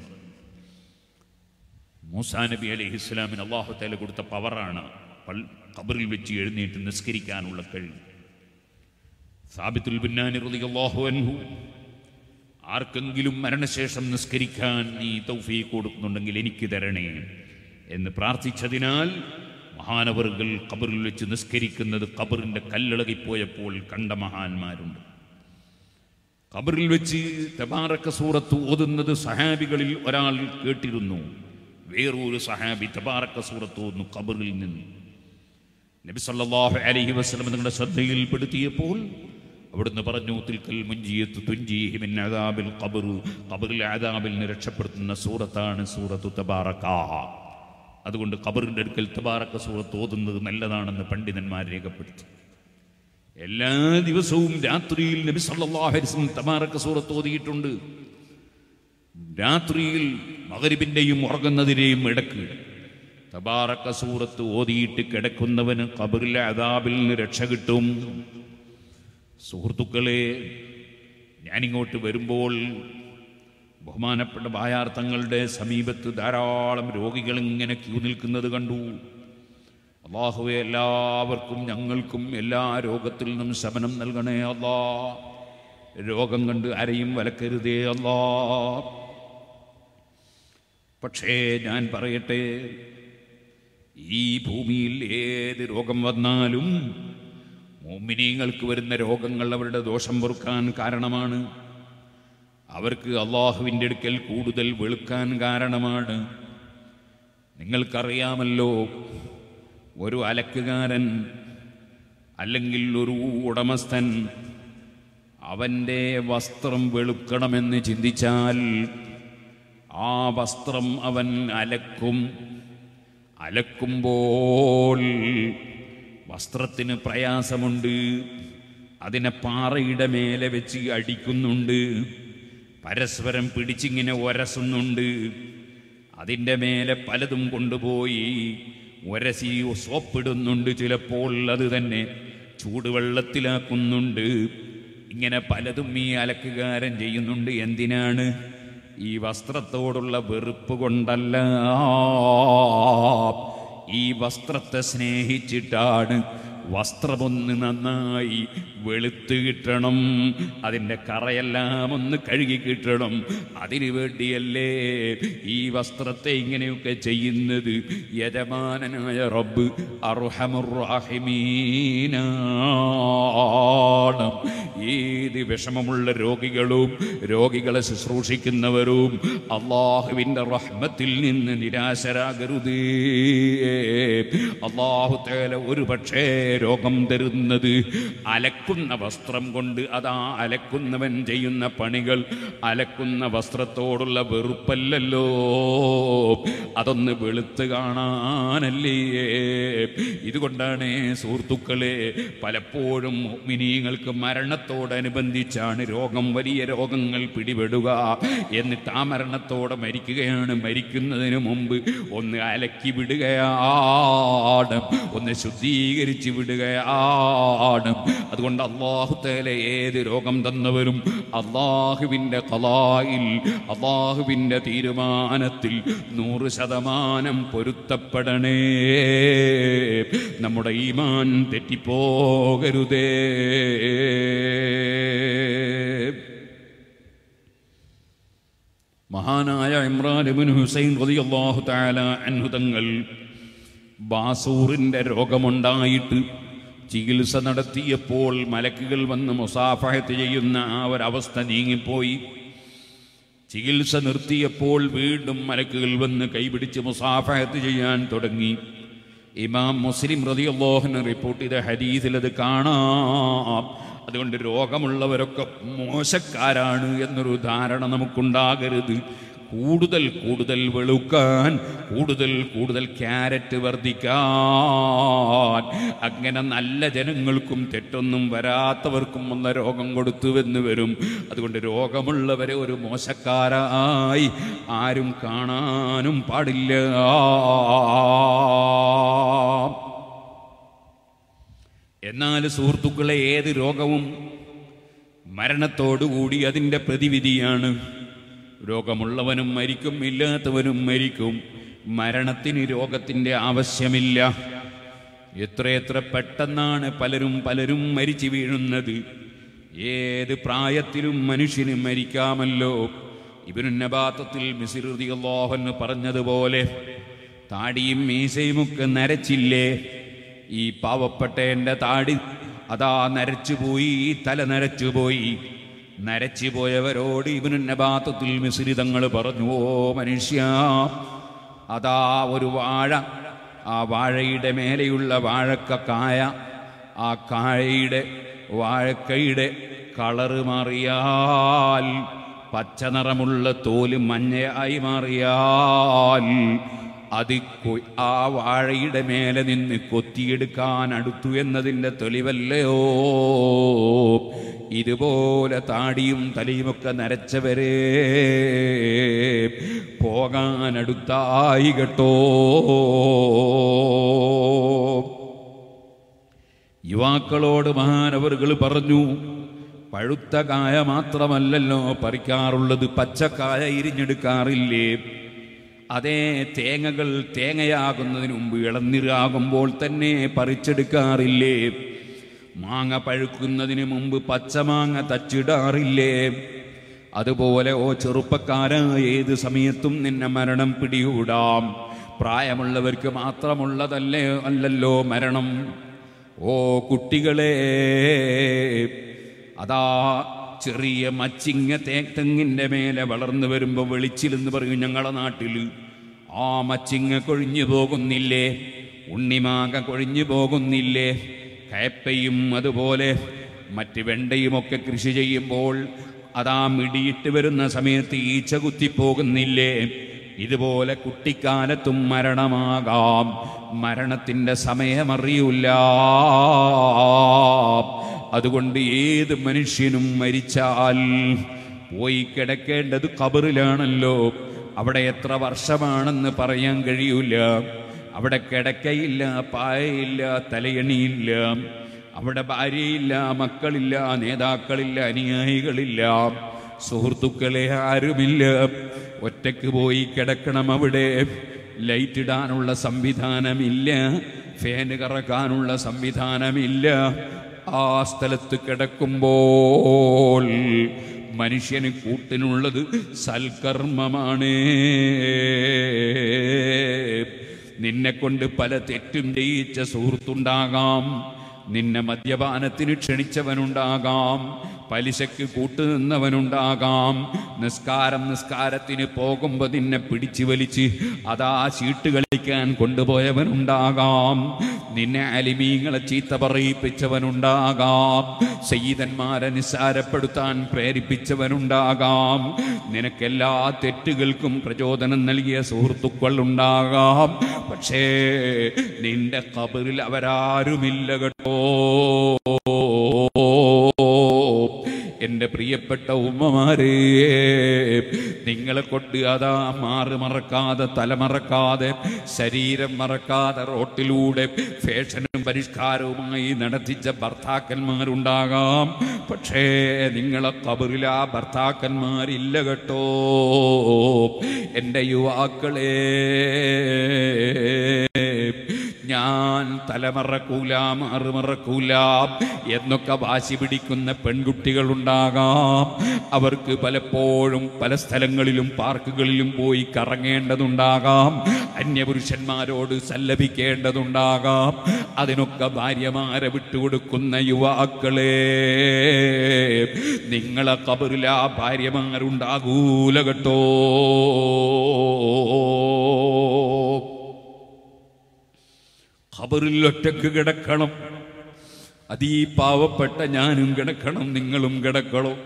മൂസാ നബി അലൈഹി ഇസ്ലാമിന് അള്ളാഹു തആല കൊടുത്ത പവറാണ് പൾ- ഖബറിൽ വെച്ച് എഴുന്നേറ്റ് നിസ്കരിക്കാനുള്ള കഴിവ് സാബിത്തുൽ ബിന്നാനി റളിയല്ലാഹു അൻഹു ആർക്കെങ്കിലും മരണശേഷം നിസ്കരിക്കാൻ നീ തൗഫീഖ് കൊടുക്കുന്നുണ്ടെങ്കിൽ എനിക്ക് തരണേ എന്ന് പ്രാർത്ഥിച്ചതിനാൽ മഹാനവറുകൾ ഖബറിൽ വെച്ച് നിസ്കരിക്കുന്നത് ഖബറിന്റെ കല്ലിളകിപ്പോയപ്പോൾ കണ്ട മഹാന്മാരുണ്ട് ഖബറിൽ വെച്ച് തബാറക്ക സൂറത്ത് ഓതുന്നത് സഹാബികളിൽ ഒരാൾ കേട്ടിരുന്നു വേറൊരു സഹാബി തബാറക്ക സൂറത്ത് ഓതുന്നു ഖബറിൽ നിന്ന് നബി സല്ലല്ലാഹു അലൈഹി വസല്ലം നിങ്ങളുടെ ശ്രദ്ധയിൽപ്പെടുത്തിയപ്പോൾ അവിടുന്ന് പറഞ്ഞു തിൽക്കൽ മുഞ്ചിയത്ത് തുഞ്ചീഹി മിൻ അദാബിൽ ഖബർ ഖബറിൽ അദാബിൽ നിന്ന് രക്ഷപ്പെടുത്തുന്ന സൂറത്താണ് സൂറത്തു തബാറക്ക അതുകൊണ്ട് ഖബറിന്റെ അടുക്കൽ തബാറക്ക സൂറത്ത് ഓതുന്നത് നല്ലതാണെന്ന് പണ്ഡിതന്മാർ രേഖപ്പെടുത്തി എല്ലാ ദിവസവും രാത്രിയിൽ നബി സല്ലല്ലാഹു അലൈഹി വസല്ലം തബാറക്ക സൂറത്ത് ഓതിയിട്ടുണ്ട് രാത്രിയിൽ മകരിബിന്റെയും ഉറങ്ങുന്നതിന്റെയും ഇടക്ക് തബാറക്ക സൂറത്ത് ഓതിയിട്ട് കിടക്കുന്നവന് ഖബറിലെ അദാബിൽ നിന്ന് രക്ഷ കിട്ടും സുഹൃത്തുക്കളെ ഞാനിങ്ങോട്ട് വരുമ്പോൾ ബഹുമാനപ്പെട്ട ബായാർത്ഥങ്ങളുടെ സമീപത്ത് ധാരാളം രോഗികൾ ഇങ്ങനെ ക്യൂ നിൽക്കുന്നത് കണ്ടു അള്ളാഹുവെ എല്ലാവർക്കും ഞങ്ങൾക്കും എല്ലാ രോഗത്തിൽ നിന്നും ശമനം നൽകണേ അല്ലാ രോഗം കണ്ട് ആരെയും വലക്കരുതേ അല്ലാ പക്ഷേ ഞാൻ പറയട്ടെ ഈ ഭൂമിയിൽ ഏത് രോഗം വന്നാലും മോമിനീങ്ങൾക്ക് വരുന്ന രോഗങ്ങൾ അവരുടെ ദോഷം പൊറുക്കാൻ കാരണമാണ് അവർക്ക് അള്ളാഹുവിൻ്റെ അടുക്കൽ കൂടുതൽ വെളുക്കാൻ കാരണമാണ് നിങ്ങൾക്കറിയാമല്ലോ ഒരു അലക്കുകാരൻ അല്ലെങ്കിൽ ഒരു ഉടമസ്ഥൻ അവൻ്റെ വസ്ത്രം വെളുക്കണമെന്ന് ചിന്തിച്ചാൽ ആ വസ്ത്രം അവൻ അലക്കും അലക്കുമ്പോൾ വസ്ത്രത്തിന് പ്രയാസമുണ്ട് അതിനെ പാറയുടെ മേലെ വെച്ച് അടിക്കുന്നുണ്ട് പരസ്പരം പിടിച്ചിങ്ങനെ ഒരസുന്നുണ്ട് അതിൻ്റെ മേലെ പലതും കൊണ്ടുപോയി ഒരസി സോപ്പിടുന്നുണ്ട് ചിലപ്പോൾ അത് തന്നെ ചൂടുവെള്ളത്തിലാക്കുന്നുണ്ട് ഇങ്ങനെ പലതും ഈ അലക്കുകാരൻ ചെയ്യുന്നുണ്ട് എന്തിനാണ് ഈ വസ്ത്രത്തോടുള്ള വെറുപ്പ് കൊണ്ടല്ല ഈ വസ്ത്രത്തെ സ്നേഹിച്ചിട്ടാണ് വസ്ത്രമൊന്ന് നന്നായി വെളുത്ത് കിട്ടണം അതിൻ്റെ കറയെല്ലാം ഒന്ന് കഴുകി കിട്ടണം അതിനു വേണ്ടിയല്ലേ ഈ വസ്ത്രത്തെ ഇങ്ങനെയൊക്കെ ചെയ്യുന്നത് യജമാനനായ റബ്ബ് അർഹമുറാഹിമീനാണ് ഏത് വിഷമമുള്ള രോഗികളും രോഗികളെ ശുശ്രൂഷിക്കുന്നവരും അള്ളാഹുവിൻ്റെ റഹ്മത്തിൽ നിന്ന് നിരാശരാകരുതേ അള്ളാഹു തേല ഒരു പക്ഷേ രോഗം തരുന്നത് അലക്കുന്ന വസ്ത്രം കൊണ്ട് അതാ അലക്കുന്നവൻ ചെയ്യുന്ന പണികൾ അലക്കുന്ന വസ്ത്രത്തോടുള്ള വെറുപ്പല്ലല്ലോ അതൊന്ന് വെളുത്ത് കാണാനല്ലേ ഇതുകൊണ്ടാണ് സുഹൃത്തുക്കളെ പലപ്പോഴും മിനിങ്ങൾക്ക് മരണത്തോടനുബന്ധിച്ചാണ് രോഗം വലിയ രോഗങ്ങൾ പിടിപെടുക എന്നിട്ട് ആ മരണത്തോടെ മരിക്കുകയാണ് മരിക്കുന്നതിന് മുമ്പ് ഒന്ന് അലക്കി വിടുകയാണ് ഒന്ന് ശുദ്ധീകരിച്ച് വിടുകയാണ് അതുകൊണ്ട് അള്ളാഹുത്തേല ഏത് രോഗം തന്നവരും അള്ളാഹുവിൻ്റെ കലായിൽ അള്ളാഹുവിൻ്റെ തീരുമാനത്തിൽ നൂറ് ശതമാനം പൊരുത്തപ്പെടണേ നമ്മുടെ ഈമാൻ തെറ്റിപ്പോകരുതേ മഹാനായ ഇമ്രാൻ ഇബ്നു ഹുസൈൻ റളിയല്ലാഹു തആല അൻഹു തങ്ങൾ ബാസൂറിൻ്റെ രോഗമുണ്ടായിട്ട് ചികിത്സ നടത്തിയപ്പോൾ മലക്കുകൾ വന്ന് മുസാഫഹത്ത് ചെയ്യുന്ന ആ ഒരവസ്ഥ നീങ്ങിപ്പോയി ചികിത്സ നിർത്തിയപ്പോൾ വീണ്ടും മലക്കുകൾ വന്ന് കൈപിടിച്ച് മുസാഫഹത്ത് ചെയ്യാൻ തുടങ്ങി ഇമാം മുസ്ലിം റതിയല്ലാഹുന് റിപ്പോർട്ട് ചെയ്ത ഹദീസിൽ അത് കാണാം അതുകൊണ്ട് രോഗമുള്ളവരൊക്കെ മോശക്കാരാണ് എന്നൊരു ധാരണ നമുക്കുണ്ടാകരുത് കൂടുതൽ കൂടുതൽ വെളുക്കാൻ കൂടുതൽ കൂടുതൽ ക്യാരറ്റ് വർദ്ധിക്കാൻ അങ്ങനെ നല്ല ജനങ്ങൾക്കും തെറ്റൊന്നും വരാത്തവർക്കും വന്ന രോഗം കൊടുത്തുവെന്ന് വരും അതുകൊണ്ട് രോഗമുള്ളവരെ ഒരു മോശക്കാരായി ആരും കാണാനും പാടില്ല എന്നാൽ സുഹൃത്തുക്കളെ ഏത് രോഗവും മരണത്തോടുകൂടി അതിൻ്റെ പ്രതിവിധിയാണ് രോഗമുള്ളവനും മരിക്കും ഇല്ലാത്തവനും മരിക്കും മരണത്തിന് രോഗത്തിൻ്റെ ആവശ്യമില്ല എത്രയെത്ര പെട്ടെന്നാണ് പലരും പലരും മരിച്ചു വീഴുന്നത് ഏത് പ്രായത്തിലും മനുഷ്യന് മരിക്കാമല്ലോ ഇവനു നബാത്തത്തിൽ മിസിറുദിയല്ലാഹെന്ന് പറഞ്ഞതുപോലെ താടിയും മീസയുമൊക്കെ നരച്ചില്ലേ ഈ പാവപ്പെട്ട എൻ്റെ താടി അതാ നരച്ചുപോയി തല നരച്ചുപോയി നരച്ചു പോയവരോട് ഇവനു നബാത്തത്തിൽ മിശ്രിതങ്ങൾ പറഞ്ഞു ഓ മനുഷ്യ അതാ ഒരു വാഴ ആ വാഴയുടെ മേലെയുള്ള വാഴക്ക കായ ആ കായയുടെ വാഴക്കയുടെ കളറ് മാറിയാൽ പച്ച നിറമുള്ള തോല് മഞ്ഞയായി മാറിയാൽ അത് കൊ- ആ വാഴയുടെ മേലെ നിന്ന് കൊത്തിയെടുക്കാൻ അടുത്തു എന്നതിൻ്റെ തെളിവല്ലയോ ഇതുപോലെ താടിയും തലയുമൊക്കെ നരച്ചവരെ പോകാൻ അടുത്തായി കേട്ടോ യുവാക്കളോട് മഹാനവറുകൾ പറഞ്ഞു പഴുത്ത കായ മാത്രമല്ലല്ലോ പറിക്കാറുള്ളത് പച്ചക്കായ ഇരിഞ്ഞെടുക്കാറില്ലേ അതേ തേങ്ങകൾ തേങ്ങയാകുന്നതിന് മുമ്പ് ഇളന്നിറാകുമ്പോൾ തന്നെ പറിച്ചെടുക്കാറില്ലേ മാങ്ങ പഴുക്കുന്നതിന് മുമ്പ് പച്ചമാങ്ങ തച്ചിടാറില്ലേ അതുപോലെ ഓ ചെറുപ്പക്കാര ഏത് സമയത്തും നിന്നെ മരണം പിടികൂടാം പ്രായമുള്ളവർക്ക് മാത്രമുള്ളതല്ലേ അല്ലല്ലോ മരണം ഓ കുട്ടികളെ അതാ ചെറിയ മച്ചിങ്ങ തേ തെങ്ങിൻ്റെ മേലെ വളർന്നു വരുമ്പോൾ വെളിച്ചിലെന്ന് പറയും ഞങ്ങളെ നാട്ടിൽ ആ മച്ചിങ്ങ കൊഴിഞ്ഞു പോകുന്നില്ലേ ഉണ്ണിമാക കൊഴിഞ്ഞു പോകുന്നില്ലേ കയപ്പയും അതുപോലെ മറ്റ് വെണ്ടയുമൊക്കെ കൃഷി ചെയ്യുമ്പോൾ അതാ മിടിയിട്ട് വരുന്ന സമയത്ത് ഈച്ച കുത്തിപ്പോകുന്നില്ലേ ഇതുപോലെ കുട്ടിക്കാലത്തും മരണമാകാം മരണത്തിൻ്റെ സമയമറിയില്ല അതുകൊണ്ട് ഏത് മനുഷ്യനും മരിച്ചാൽ പോയി കിടക്കേണ്ടത് കബറിലാണല്ലോ അവിടെ എത്ര വർഷമാണെന്ന് പറയാൻ കഴിയൂല അവിടെ കിടക്കയില്ല പായയില്ല തലയണിയില്ല അവിടെ ഭാര്യയില്ല മക്കളില്ല നേതാക്കളില്ല അനുയായികളില്ല സുഹൃത്തുക്കളെ ആരുമില്ല ഒറ്റയ്ക്ക് പോയി കിടക്കണം അവിടെ ലൈറ്റ് ഇടാനുള്ള സംവിധാനമില്ല ഫാന് കറക്കാനുള്ള സംവിധാനമില്ല ആ സ്ഥലത്ത് കിടക്കുമ്പോൾ മനുഷ്യന് കൂട്ടിനുള്ളത് സൽക്കർമ്മമാണ് നിന്നെ കൊണ്ട് പല തെറ്റും ചെയ്യിച്ച സുഹൃത്തുണ്ടാകാം നിന്നെ മദ്യപാനത്തിന് ക്ഷണിച്ചവനുണ്ടാകാം പലിശയ്ക്ക് കൂട്ടുനിന്നവനുണ്ടാകാം നിസ്കാരം നിസ്കാരത്തിന് പോകുമ്പോൾ നിന്നെ പിടിച്ചു വലിച്ച് അതാ ചീട്ട് കളിക്കാൻ കൊണ്ടുപോയവനുണ്ടാകാം നിന്നെ അലിമീങ്ങളെ ചീത്ത പറയിപ്പിച്ചവനുണ്ടാകാം സയ്യിദന്മാരെ നിസ്സാരപ്പെടുത്താൻ പ്രേരിപ്പിച്ചവനുണ്ടാകാം നിനക്കെല്ലാ തെറ്റുകൾക്കും പ്രചോദനം നൽകിയ സുഹൃത്തുക്കൾ ഉണ്ടാകാം പക്ഷേ നിന്റെ കബറിൽ അവരാരുമില്ല കേട്ടോ എൻ്റെ പ്രിയപ്പെട്ട ഉമ്മമാരെ നിങ്ങളെ കൊണ്ട് അതാ മാറ് മറക്കാതെ തല മറക്കാതെ ശരീരം മറക്കാതെ റോട്ടിലൂടെ ഫാഷനും പരിഷ്കാരവുമായി നടത്തിച്ച ഭർത്താക്കന്മാരുണ്ടാകാം പക്ഷേ നിങ്ങളെ കബറിൽ ആ ഭർത്താക്കന്മാരില്ല കേട്ടോ എൻ്റെ യുവാക്കളെ ഞാൻ തലമറക്കൂല മാറുമറക്കൂല എന്നൊക്കെ വാശി പിടിക്കുന്ന പെൺകുട്ടികളുണ്ടാകാം അവർക്ക് പലപ്പോഴും പല സ്ഥലങ്ങളിലും പാർക്കുകളിലും പോയി കറങ്ങേണ്ടതുണ്ടാകാം അന്യപുരുഷന്മാരോട് സല്ലപിക്കേണ്ടതുണ്ടാകാം അതിനൊക്കെ ഭാര്യമാരെ വിട്ടുകൊടുക്കുന്ന യുവാക്കളെ നിങ്ങളെ കബറിൽ ആ ഭാര്യമാരുണ്ടാകൂല കേട്ടോ ഖബറിൽ ഒറ്റക്ക് കിടക്കണം അതീ പാവപ്പെട്ട ഞാനും കിടക്കണം നിങ്ങളും കിടക്കണം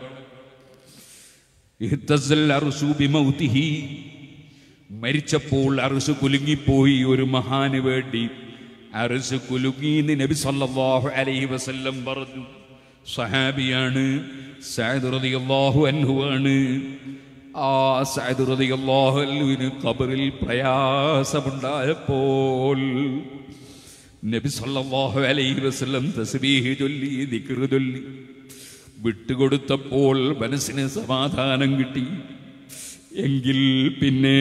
ഇഹ്തസൽ അർശു ബിമൗതിഹി. മരിച്ചപ്പോൾ അറുസ് കുലുങ്ങിപ്പോയി ഒരു മഹാന് വേണ്ടി അറുസ് കുലുങ്ങിന്ന് നബി സല്ലല്ലാഹു അലൈഹി വസല്ലം പറഞ്ഞു സഹാബിയാണ് സഅദ് റളിയല്ലാഹു അൻഹു ആണ് ആ സഅദ് റളിയല്ലാഹു അൻഹുവിന് ഖബറിൽ പ്രയാസമുണ്ടായപ്പോൾ നബി സല്ലല്ലാഹു അലൈഹി വസല്ലം തസ്ബീഹ് ചൊല്ലി ദിക്ർ ചൊല്ലി വിട്ടുകൊടുത്തപ്പോൾ മനസ്സിന് സമാധാനം കിട്ടി എങ്കിൽ പിന്നെ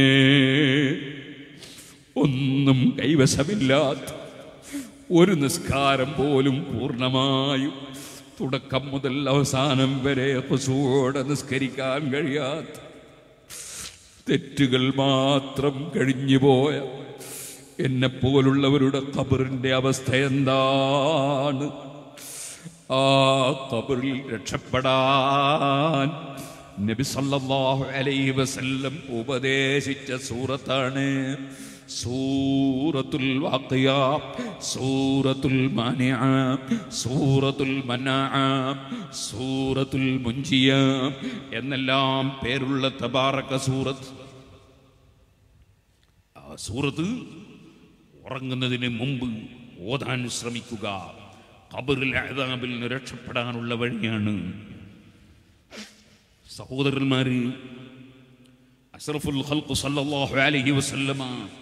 ഒന്നും കൈവശമില്ലാത്ത ഒരു നിസ്കാരം പോലും പൂർണ്ണമായും തുടക്കം മുതൽ അവസാനം വരെ ഹുസൂടെ നിസ്കരിക്കാൻ കഴിയാത്ത തെറ്റുകൾ മാത്രം കഴിഞ്ഞുപോയ എന്നെ പോലുള്ളവരുടെ ഖബറിന്റെ അവസ്ഥ എന്താണ് ആ കബറിൽ രക്ഷപ്പെടാൻ നബി സല്ലല്ലാഹു അലൈഹി വസല്ലം ഉപദേശിച്ച സൂറത്താണ് സൂറത്തുൽ വാഖിയ സൂറത്തുൽ മാനിഅ സൂറത്തുൽ മനാഅ സൂറത്തുൽ മുൻജിയ എന്നെല്ലാം പേരുള്ള തബാറക സൂറത്ത് ആ സൂറത്ത് ഉറങ്ങുന്നതിന് മുമ്പ് ഓതാൻ ശ്രമിക്കുക ഖബറിൽ അഴതാബിൽ നിന്ന് രക്ഷപ്പെടാനുള്ള വഴിയാണ് സഹോദരന്മാര് അഷ്റഫുൽ ഖൽഖ് സല്ലല്ലാഹു അലൈഹി വസല്ലമ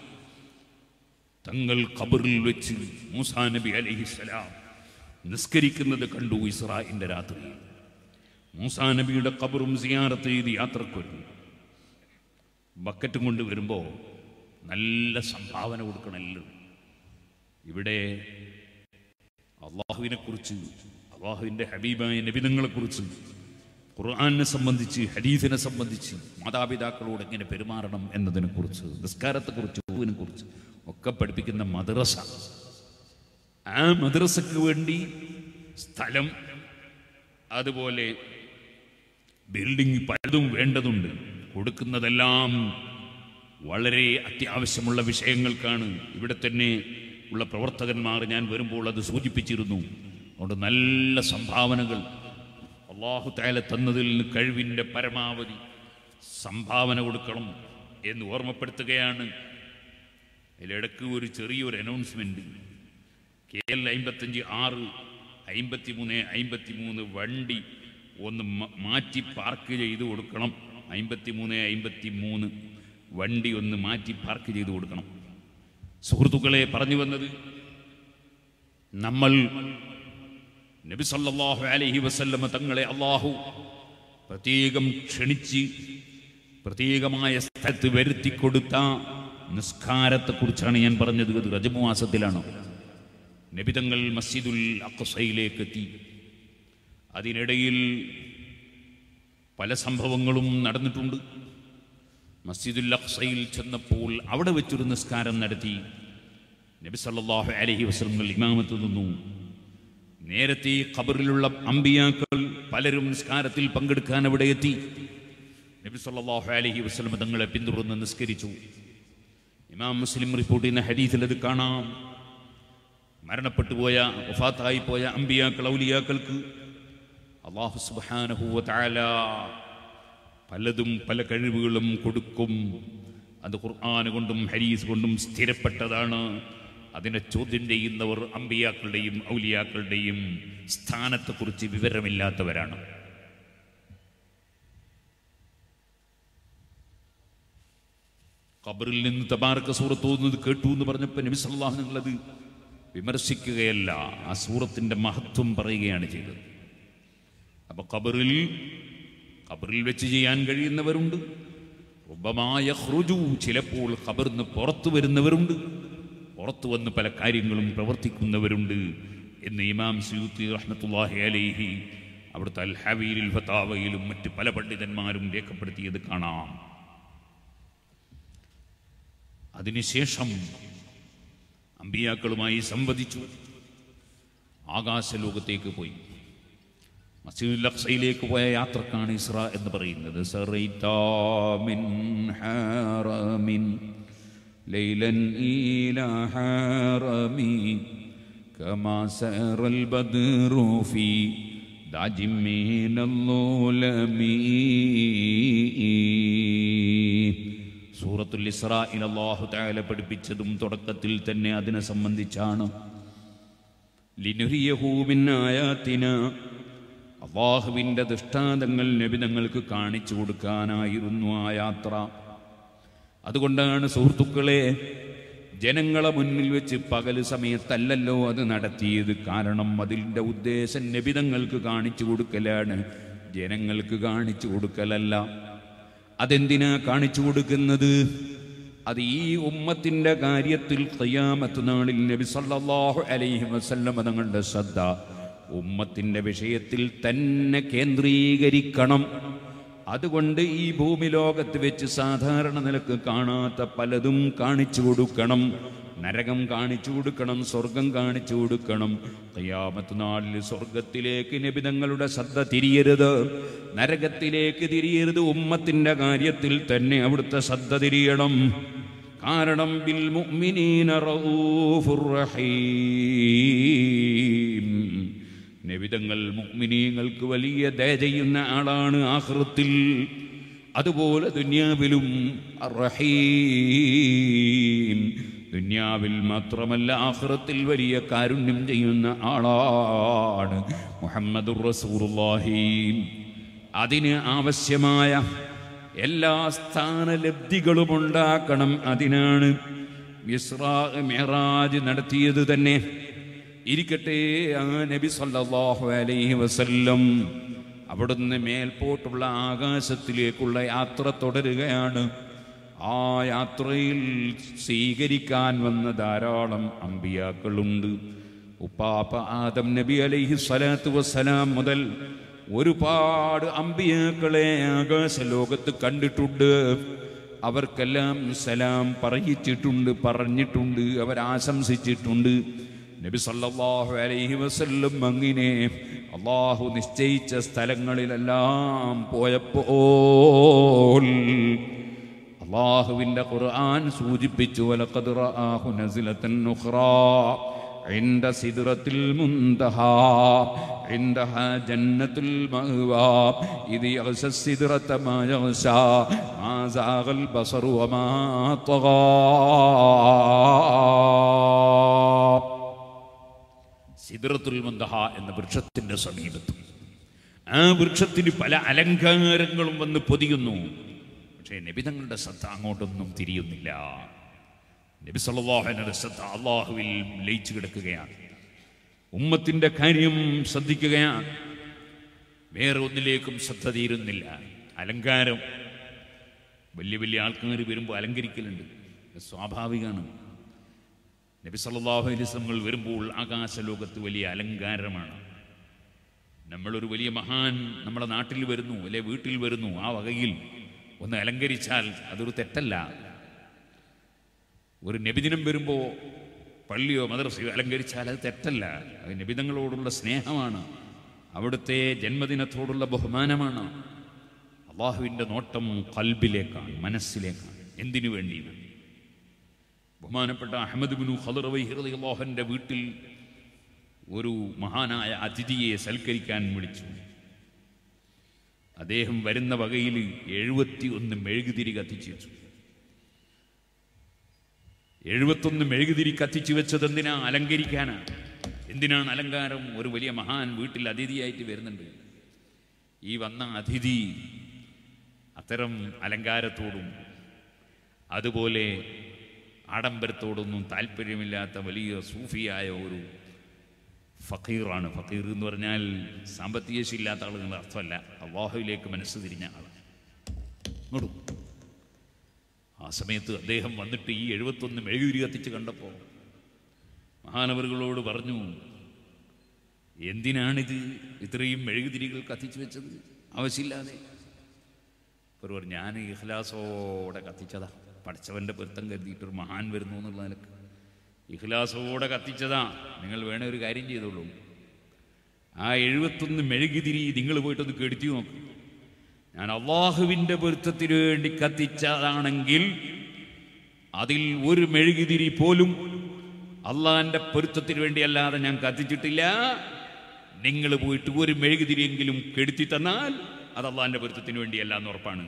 തങ്ങൾ ഖബറിൽ വെച്ച് മൂസാ നബി അലൈഹിസ്സലാം നിസ്കരിക്കുന്നത് കണ്ടു ഇസ്രായിന്റെ രാത്രി മൂസാ നബിയുടെ ഖബറും സിയാറത്ത് ചെയ്ത് യാത്രക്കൊരു ബക്കറ്റും കൊണ്ട് വരുമ്പോൾ നല്ല സംഭാവന കൊടുക്കണം എല്ലാവരും ഇവിടെ അള്ളാഹുവിനെ കുറിച്ച് അള്ളാഹുവിൻ്റെ ഹബീബായ നബിതങ്ങളെ കുറിച്ച് ഖുർആാനെ സംബന്ധിച്ച് ഹദീസിനെ സംബന്ധിച്ച് മാതാപിതാക്കളോട് എങ്ങനെ പെരുമാറണം എന്നതിനെ കുറിച്ച് നിസ്കാരത്തെക്കുറിച്ച് ൂവിനെ കുറിച്ച് ഒക്കെ പഠിപ്പിക്കുന്ന മദ്രസ ആ മദ്രസക്ക് വേണ്ടി സ്ഥലം അതുപോലെ ബിൽഡിംഗ് പലതും വേണ്ടതുണ്ട് കൊടുക്കുന്നതെല്ലാം വളരെ അത്യാവശ്യമുള്ള വിഷയങ്ങൾക്കാണ് ഇവിടെ തന്നെ ഉള്ള പ്രവർത്തകന്മാർ ഞാൻ വരുമ്പോൾ അത് സൂചിപ്പിച്ചിരുന്നു അതുകൊണ്ട് നല്ല സംഭാവനകൾ അള്ളാഹു താല തന്നതിൽ നിന്ന് കഴിവിൻ്റെ പരമാവധി സംഭാവന കൊടുക്കണം എന്ന് ഓർമ്മപ്പെടുത്തുകയാണ് അതിലിടക്ക് ഒരു ചെറിയൊരു അനൗൺസ്മെൻറ്റ് കെ എൽ അമ്പത്തഞ്ച് ആറ് അമ്പത്തി മൂന്ന് അമ്പത്തി മൂന്ന് വണ്ടി ഒന്ന് മ- മാറ്റി പാർക്ക് ചെയ്ത് കൊടുക്കണം അമ്പത്തി മൂന്ന് അമ്പത്തി മൂന്ന് വണ്ടി ഒന്ന് മാറ്റി പാർക്ക് ചെയ്ത് കൊടുക്കണം സുഹൃത്തുക്കളെ പറഞ്ഞു വന്നത് നമ്മൾ നബി സല്ലല്ലാഹു അലൈഹി വസല്ലമ തങ്ങളെ അള്ളാഹു പ്രത്യേകം ക്ഷണിച്ച് പ്രത്യേകമായ സ്ഥലത്ത് വരുത്തി കൊടുത്ത നിസ്കാരത്തെക്കുറിച്ചാണ് ഞാൻ പറഞ്ഞത് അത് റജബ് മാസത്തിലാണ് നബിതങ്ങൾ മസ്ജിദുൽ അക്സയിലേക്ക് എത്തി അതിനിടയിൽ പല സംഭവങ്ങളും നടന്നിട്ടുണ്ട് മസ്ജിദുൽ അക്സയിൽ ചെന്നപ്പോൾ അവിടെ വെച്ചൊരു നിസ്കാരം നടത്തി നബി സല്ലല്ലാഹു അലൈഹി വസല്ലം ഇമാമത്ത് നിന്നു നേരത്തെ ഈ ഖബറിലുള്ള അമ്പിയാക്കൾ പലരും നിസ്കാരത്തിൽ പങ്കെടുക്കാൻ അവിടെ എത്തി നബി സല്ലല്ലാഹു അലൈഹി വസല്ലം തങ്ങളെ പിന്തുടർന്ന് നിസ്കരിച്ചു ഇമാം മുസ്ലിം റിപ്പോർട്ട് ചെയ്യുന്ന ഹദീസിൽ അത് കാണാം മരണപ്പെട്ടു പോയ വഫാത്തായി പോയ അമ്പിയാക്കൾ ഔലിയാക്കൾക്ക് അള്ളാഹു സുബ്ഹാനഹു വ തആല പലതും പല കഴിവുകളും കൊടുക്കും അത് ഖുർആൻ കൊണ്ടും ഹരീസ് കൊണ്ടും സ്ഥിരപ്പെട്ടതാണ് അതിനെ ചോദ്യം ചെയ്യുന്നവർ അമ്പിയാക്കളുടെയും ഔലിയാക്കളുടെയും സ്ഥാനത്തെക്കുറിച്ച് വിവരമില്ലാത്തവരാണ് ഖബറിൽ നിന്ന് തബാർക്ക സൂറത്ത് ഓതുന്നത് കേട്ടു എന്ന് പറഞ്ഞപ്പോൾ നബി സല്ലല്ലാഹു നിങ്ങളത് വിമർശിക്കുകയല്ല ആ സൂറത്തിന്റെ മഹത്വം പറയുകയാണ് ചെയ്തത് അപ്പൊ ഖബറിൽ ഖബറിൽ വെച്ച് ചെയ്യാൻ കഴിയുന്നവരുണ്ട് റുബമായ ഹ്റുജു ചിലപ്പോൾ ഖബറിന്ന് പുറത്തു വരുന്നവരുണ്ട് പുറത്തു വന്ന് പല കാര്യങ്ങളും പ്രവർത്തിക്കുന്നവരുണ്ട് എന്ന് ഇമാം സയൂത്തി റഹ്മത്തുല്ലാഹി അലൈഹി അവിടുത്തെ അൽ ഹവീലിൽ ഫത്താവയിലും മറ്റ് പല പണ്ഡിതന്മാരും രേഖപ്പെടുത്തിയത് കാണാം അതിനുശേഷം അമ്പിയാക്കളുമായി സംവദിച്ചു ആകാശലോകത്തേക്ക് പോയി മസ്ജിദുൽ അഖ്സയിലേക്ക് പോയ യാത്രക്കാണ് ഇസ്ര എന്ന് പറയുന്നത് സറൈതാ മിൻ ഹാറമിൻ ലൈലൻ ഈലാ ഹാറമി കമാ സറൽ ബദ്റു ഫീ ദാജിം മിനൽ സൂറത്തുൽ ഇസ്രായിൽ അല്ലാഹു തആല പഠിപ്പിച്ചതും തുടക്കത്തിൽ തന്നെ അതിനെ സംബന്ധിച്ചാണ് ലിനുരിയഹു മിൻ ആയാത്തിന അള്ളാഹുവിൻ്റെ ദൃഷ്ടാന്തങ്ങൾ നബിതങ്ങൾക്ക് കാണിച്ചു കൊടുക്കാനായിരുന്നു ആ യാത്ര അതുകൊണ്ടാണ് സുഹൃത്തുക്കളെ ജനങ്ങളെ മുന്നിൽ വെച്ച് പകൽ സമയത്തല്ലല്ലോ അത് നടത്തിയത് കാരണം അതിൻ്റെ ഉദ്ദേശം നബിതങ്ങൾക്ക് കാണിച്ചു കൊടുക്കലാണ് ജനങ്ങൾക്ക് കാണിച്ചു കൊടുക്കലല്ല അതെന്തിനാ കാണിച്ചു കൊടുക്കുന്നത് അത് ഈ ഉമ്മത്തിന്റെ കാര്യത്തിൽ ഖിയാമത്ത് നാളിൽ നബി സല്ലല്ലാഹു അലൈഹി വസല്ലം തങ്ങളുടെ ശ്രദ്ധ ഉമ്മത്തിന്റെ വിഷയത്തിൽ തന്നെ കേന്ദ്രീകരിക്കണം അതുകൊണ്ട് ഈ ഭൂമി ലോകത്ത് വെച്ച് സാധാരണ നിലക്ക് കാണാത്ത പലതും കാണിച്ചു കൊടുക്കണം നരകം കാണിച്ചു കൊടുക്കണം സ്വർഗം കാണിച്ചു കൊടുക്കണം കയ്യാമത്ത് നാളിൽ സ്വർഗത്തിലേക്ക് നബിതങ്ങളുടെ ശ്രദ്ധ തിരിയരുത് നരകത്തിലേക്ക് തിരിയരുത് ഉമ്മത്തിന്റെ കാര്യത്തിൽ തന്നെ അവിടുത്തെ ശ്രദ്ധ തിരിയണം കാരണം ബിൽ മുഅ്മിനീന റഊഫുർ റഹീം നബിതങ്ങൾ മുഅ്മിനീങ്ങൾക്ക് വലിയ ദയ ചെയ്യുന്ന ആളാണ് ആഖിറത്തിൽ അതുപോലെ ദുനിയാവിലും റഹീം ദുനിയാവിൽ മാത്രമല്ല ആഖിറത്തിൽ വലിയ കാരുണ്യം ചെയ്യുന്ന ആളാണ് മുഹമ്മദുർ റസൂലുള്ളാഹി അതിന് ആവശ്യമായ എല്ലാ സ്ഥാനലബ്ധികളും ഉണ്ടാക്കണം അതിനാണ് ഇസ്രാ മിഹ്റാജ് നടത്തിയത് തന്നെ ഇരിക്കട്ടെ ആ നബി സല്ലല്ലാഹു അലൈഹി വസല്ലം അവിടുന്ന് മേൽപോട്ടുള്ള ആകാശത്തിലേക്കുള്ള യാത്ര തുടരുകയാണ് ആ യാത്രയിൽ സ്വീകരിക്കാൻ വന്ന ധാരാളം അമ്പിയാക്കളുണ്ട് ഉപ്പാപ്പ ആദം നബി അലൈഹി സ്വലാത്തു വസ്സലാം മുതൽ ഒരുപാട് അമ്പിയാക്കളെ ആകാശ ലോകത്ത് കണ്ടിട്ടുണ്ട് അവർക്കെല്ലാം സലാം പറയിച്ചിട്ടുണ്ട് പറഞ്ഞിട്ടുണ്ട് അവരാശംസിച്ചിട്ടുണ്ട് നബി സല്ലല്ലാഹു അലൈഹി വസല്ലം അങ്ങനെ അള്ളാഹു നിശ്ചയിച്ച സ്ഥലങ്ങളിലെല്ലാം പോയപ്പോൾ അള്ളാഹുവിൻ്റെ ഖുർആൻ സൂചിപ്പിച്ചു വലഖദ് റആഹു നസിലത്തൻ ഉഖ്റാ عند سدرة المنتهى عندها جنة المأوى إذ يغشى السدرة ما يغشى ما زاغ البصر وما طغى സിദ്റത്തുൽ മുന്തഹ എന്ന വൃക്ഷത്തിന്റെ സമീപത്ത് ആ വൃക്ഷത്തിന് പല അലങ്കാരങ്ങളും വന്ന് പൊതിയുന്നു പക്ഷേ നബിതങ്ങളുടെ ശ്രദ്ധ അങ്ങോട്ടൊന്നും തിരിയുന്നില്ല നബി സല്ലല്ലാഹുവിന്റെ ശ്രദ്ധ അള്ളാഹുവിൽ ലയിച്ചു കിടക്കുകയാണ് ഉമ്മത്തിന്റെ കാര്യം ശ്രദ്ധിക്കുകയാണ് വേറെ ഒന്നിലേക്കും ശ്രദ്ധ തീരുന്നില്ല അലങ്കാരം വലിയ വലിയ ആൾക്കാർ വരുമ്പോൾ അലങ്കരിക്കലുണ്ട് അത് സ്വാഭാവികമാണ് നബി സല്ലല്ലാഹു അലൈഹി വസല്ലം വരുമ്പോൾ ആകാശലോകത്ത് വലിയ അലങ്കാരമാണ് നമ്മളൊരു വലിയ മഹാൻ നമ്മുടെ നാട്ടിൽ വരുന്നു അല്ലെ വീട്ടിൽ വരുന്നു ആ വകയിൽ ഒന്ന് അലങ്കരിച്ചാൽ അതൊരു തെറ്റല്ല ഒരു നബിദിനം വരുമ്പോൾ പള്ളിയോ മദ്രസയോ അലങ്കരിച്ചാൽ അത് തെറ്റല്ല അത് നബിതങ്ങളോടുള്ള സ്നേഹമാണ് അവിടുത്തെ ജന്മദിനത്തോടുള്ള ബഹുമാനമാണ് അള്ളാഹുവിൻ്റെ നോട്ടം കൽബിലേക്കാണ് മനസ്സിലേക്കാണ് എന്തിനു വേണ്ടിയാണ് ബഹുമാനപ്പെട്ട അഹമ്മദ് ബിനു ഖദർവൈഹിറിയാഹന്റെ വീട്ടിൽ ഒരു മഹാനായ അതിഥിയെ സൽക്കരിക്കാൻ വിളിച്ചു അദ്ദേഹം വരുന്ന വകയിൽ എഴുപത്തി ഒന്ന് മെഴുകുതിരി കത്തിച്ചു വെച്ചു എഴുപത്തൊന്ന് മെഴുകുതിരി കത്തിച്ചു വെച്ചത് എന്തിനാ അലങ്കരിക്കാനാ എന്തിനാണ് അലങ്കാരം ഒരു വലിയ മഹാൻ വീട്ടിൽ അതിഥിയായിട്ട് വരുന്നുണ്ട് ഈ വന്ന അതിഥി അത്തരം അലങ്കാരത്തോടും അതുപോലെ ആഡംബരത്തോടൊന്നും താല്പര്യമില്ലാത്ത വലിയ സൂഫിയായ ഒരു ഫക്കീറാണ് ഫക്കീർ എന്ന് പറഞ്ഞാൽ സാമ്പത്തിക ശീലാത്ത ആളുകളുടെ അർത്ഥമല്ല അള്ളാഹുവിലേക്ക് മനസ്സ് തിരിഞ്ഞ ആൾ ഇങ്ങോട്ടും ആ സമയത്ത് അദ്ദേഹം വന്നിട്ട് ഈ എഴുപത്തൊന്ന് മെഴുകുതിരി കത്തിച്ച് കണ്ടപ്പോൾ മഹാനവറുകളോട് പറഞ്ഞു എന്തിനാണിത് ഇത്രയും മെഴുകുതിരികൾ കത്തിച്ചു വെച്ചത് ആവശ്യമില്ലാതെ ഒരു പറഞ്ഞു ഞാൻ ഇഖ്ലാസോടെ കത്തിച്ചതാ പഠിച്ചവൻ്റെ പൊരുത്തം കരുതിയിട്ടൊരു മഹാൻ വരുന്നു എന്നുള്ള നിലക്ക് ഇഖ്ലാസോടെ കത്തിച്ചതാ നിങ്ങൾ വേണേ ഒരു കാര്യം ചെയ്തോളൂ ആ എഴുപത്തൊന്ന് മെഴുകുതിരി നിങ്ങൾ പോയിട്ടൊന്ന് കെടുത്തി നോക്കും ഞാൻ അള്ളാഹുവിൻ്റെ പൊരുത്തത്തിന് വേണ്ടി കത്തിച്ചതാണെങ്കിൽ അതിൽ ഒരു മെഴുകുതിരി പോലും അള്ളാഹിൻ്റെ പൊരുത്തത്തിന് വേണ്ടിയല്ലാതെ ഞാൻ കത്തിച്ചിട്ടില്ല നിങ്ങൾ പോയിട്ട് ഒരു മെഴുകുതിരിയെങ്കിലും കെടുത്തി തന്നാൽ അത് അള്ളാഹിൻ്റെ പൊരുത്തത്തിന് വേണ്ടിയല്ല എന്ന് ഉറപ്പാണ്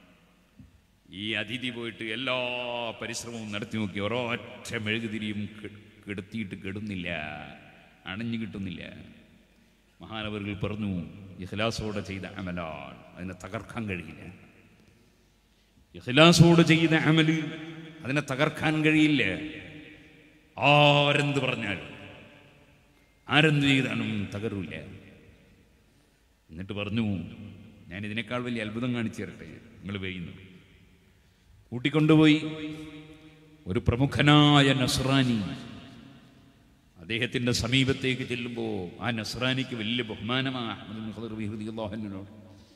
ഈ അതിഥി പോയിട്ട് എല്ലാ പരിശ്രമവും നടത്തി നോക്കി ഒരൊറ്റ മെഴുകുതിരിയും കെ- കെടുത്തിയിട്ട് കെടുന്നില്ല അണഞ്ഞു കിട്ടുന്നില്ല മഹാനവറുകൾ പറഞ്ഞു ഇഖ്ലാസോടെ ചെയ്ത അമലാണ് അതിനെ തകർക്കാൻ കഴിയില്ല ഇഖ്ലാസോടെ ചെയ്ത അമല് അതിനെ തകർക്കാൻ കഴിയില്ല ആരെന്ത് പറഞ്ഞാലും ആരെന്ത് ചെയ്താലും തകരൂല എന്നിട്ട് പറഞ്ഞു ഞാൻ ഇതിനേക്കാൾ വലിയ അത്ഭുതം കാണിച്ചു തരട്ടെ നിങ്ങൾ വെയ്യുന്നു കൂട്ടിക്കൊണ്ടുപോയി ഒരു പ്രമുഖനായ നസ്രാനി അദ്ദേഹത്തിൻ്റെ സമീപത്തേക്ക് ചെല്ലുമ്പോൾ ആ നസ്രാനിക്ക് വലിയ ബഹുമാനമാണ് അഹ്മദ് ബിൻ ഖദർ ബിൻ റളിയല്ലാഹുവിനോട്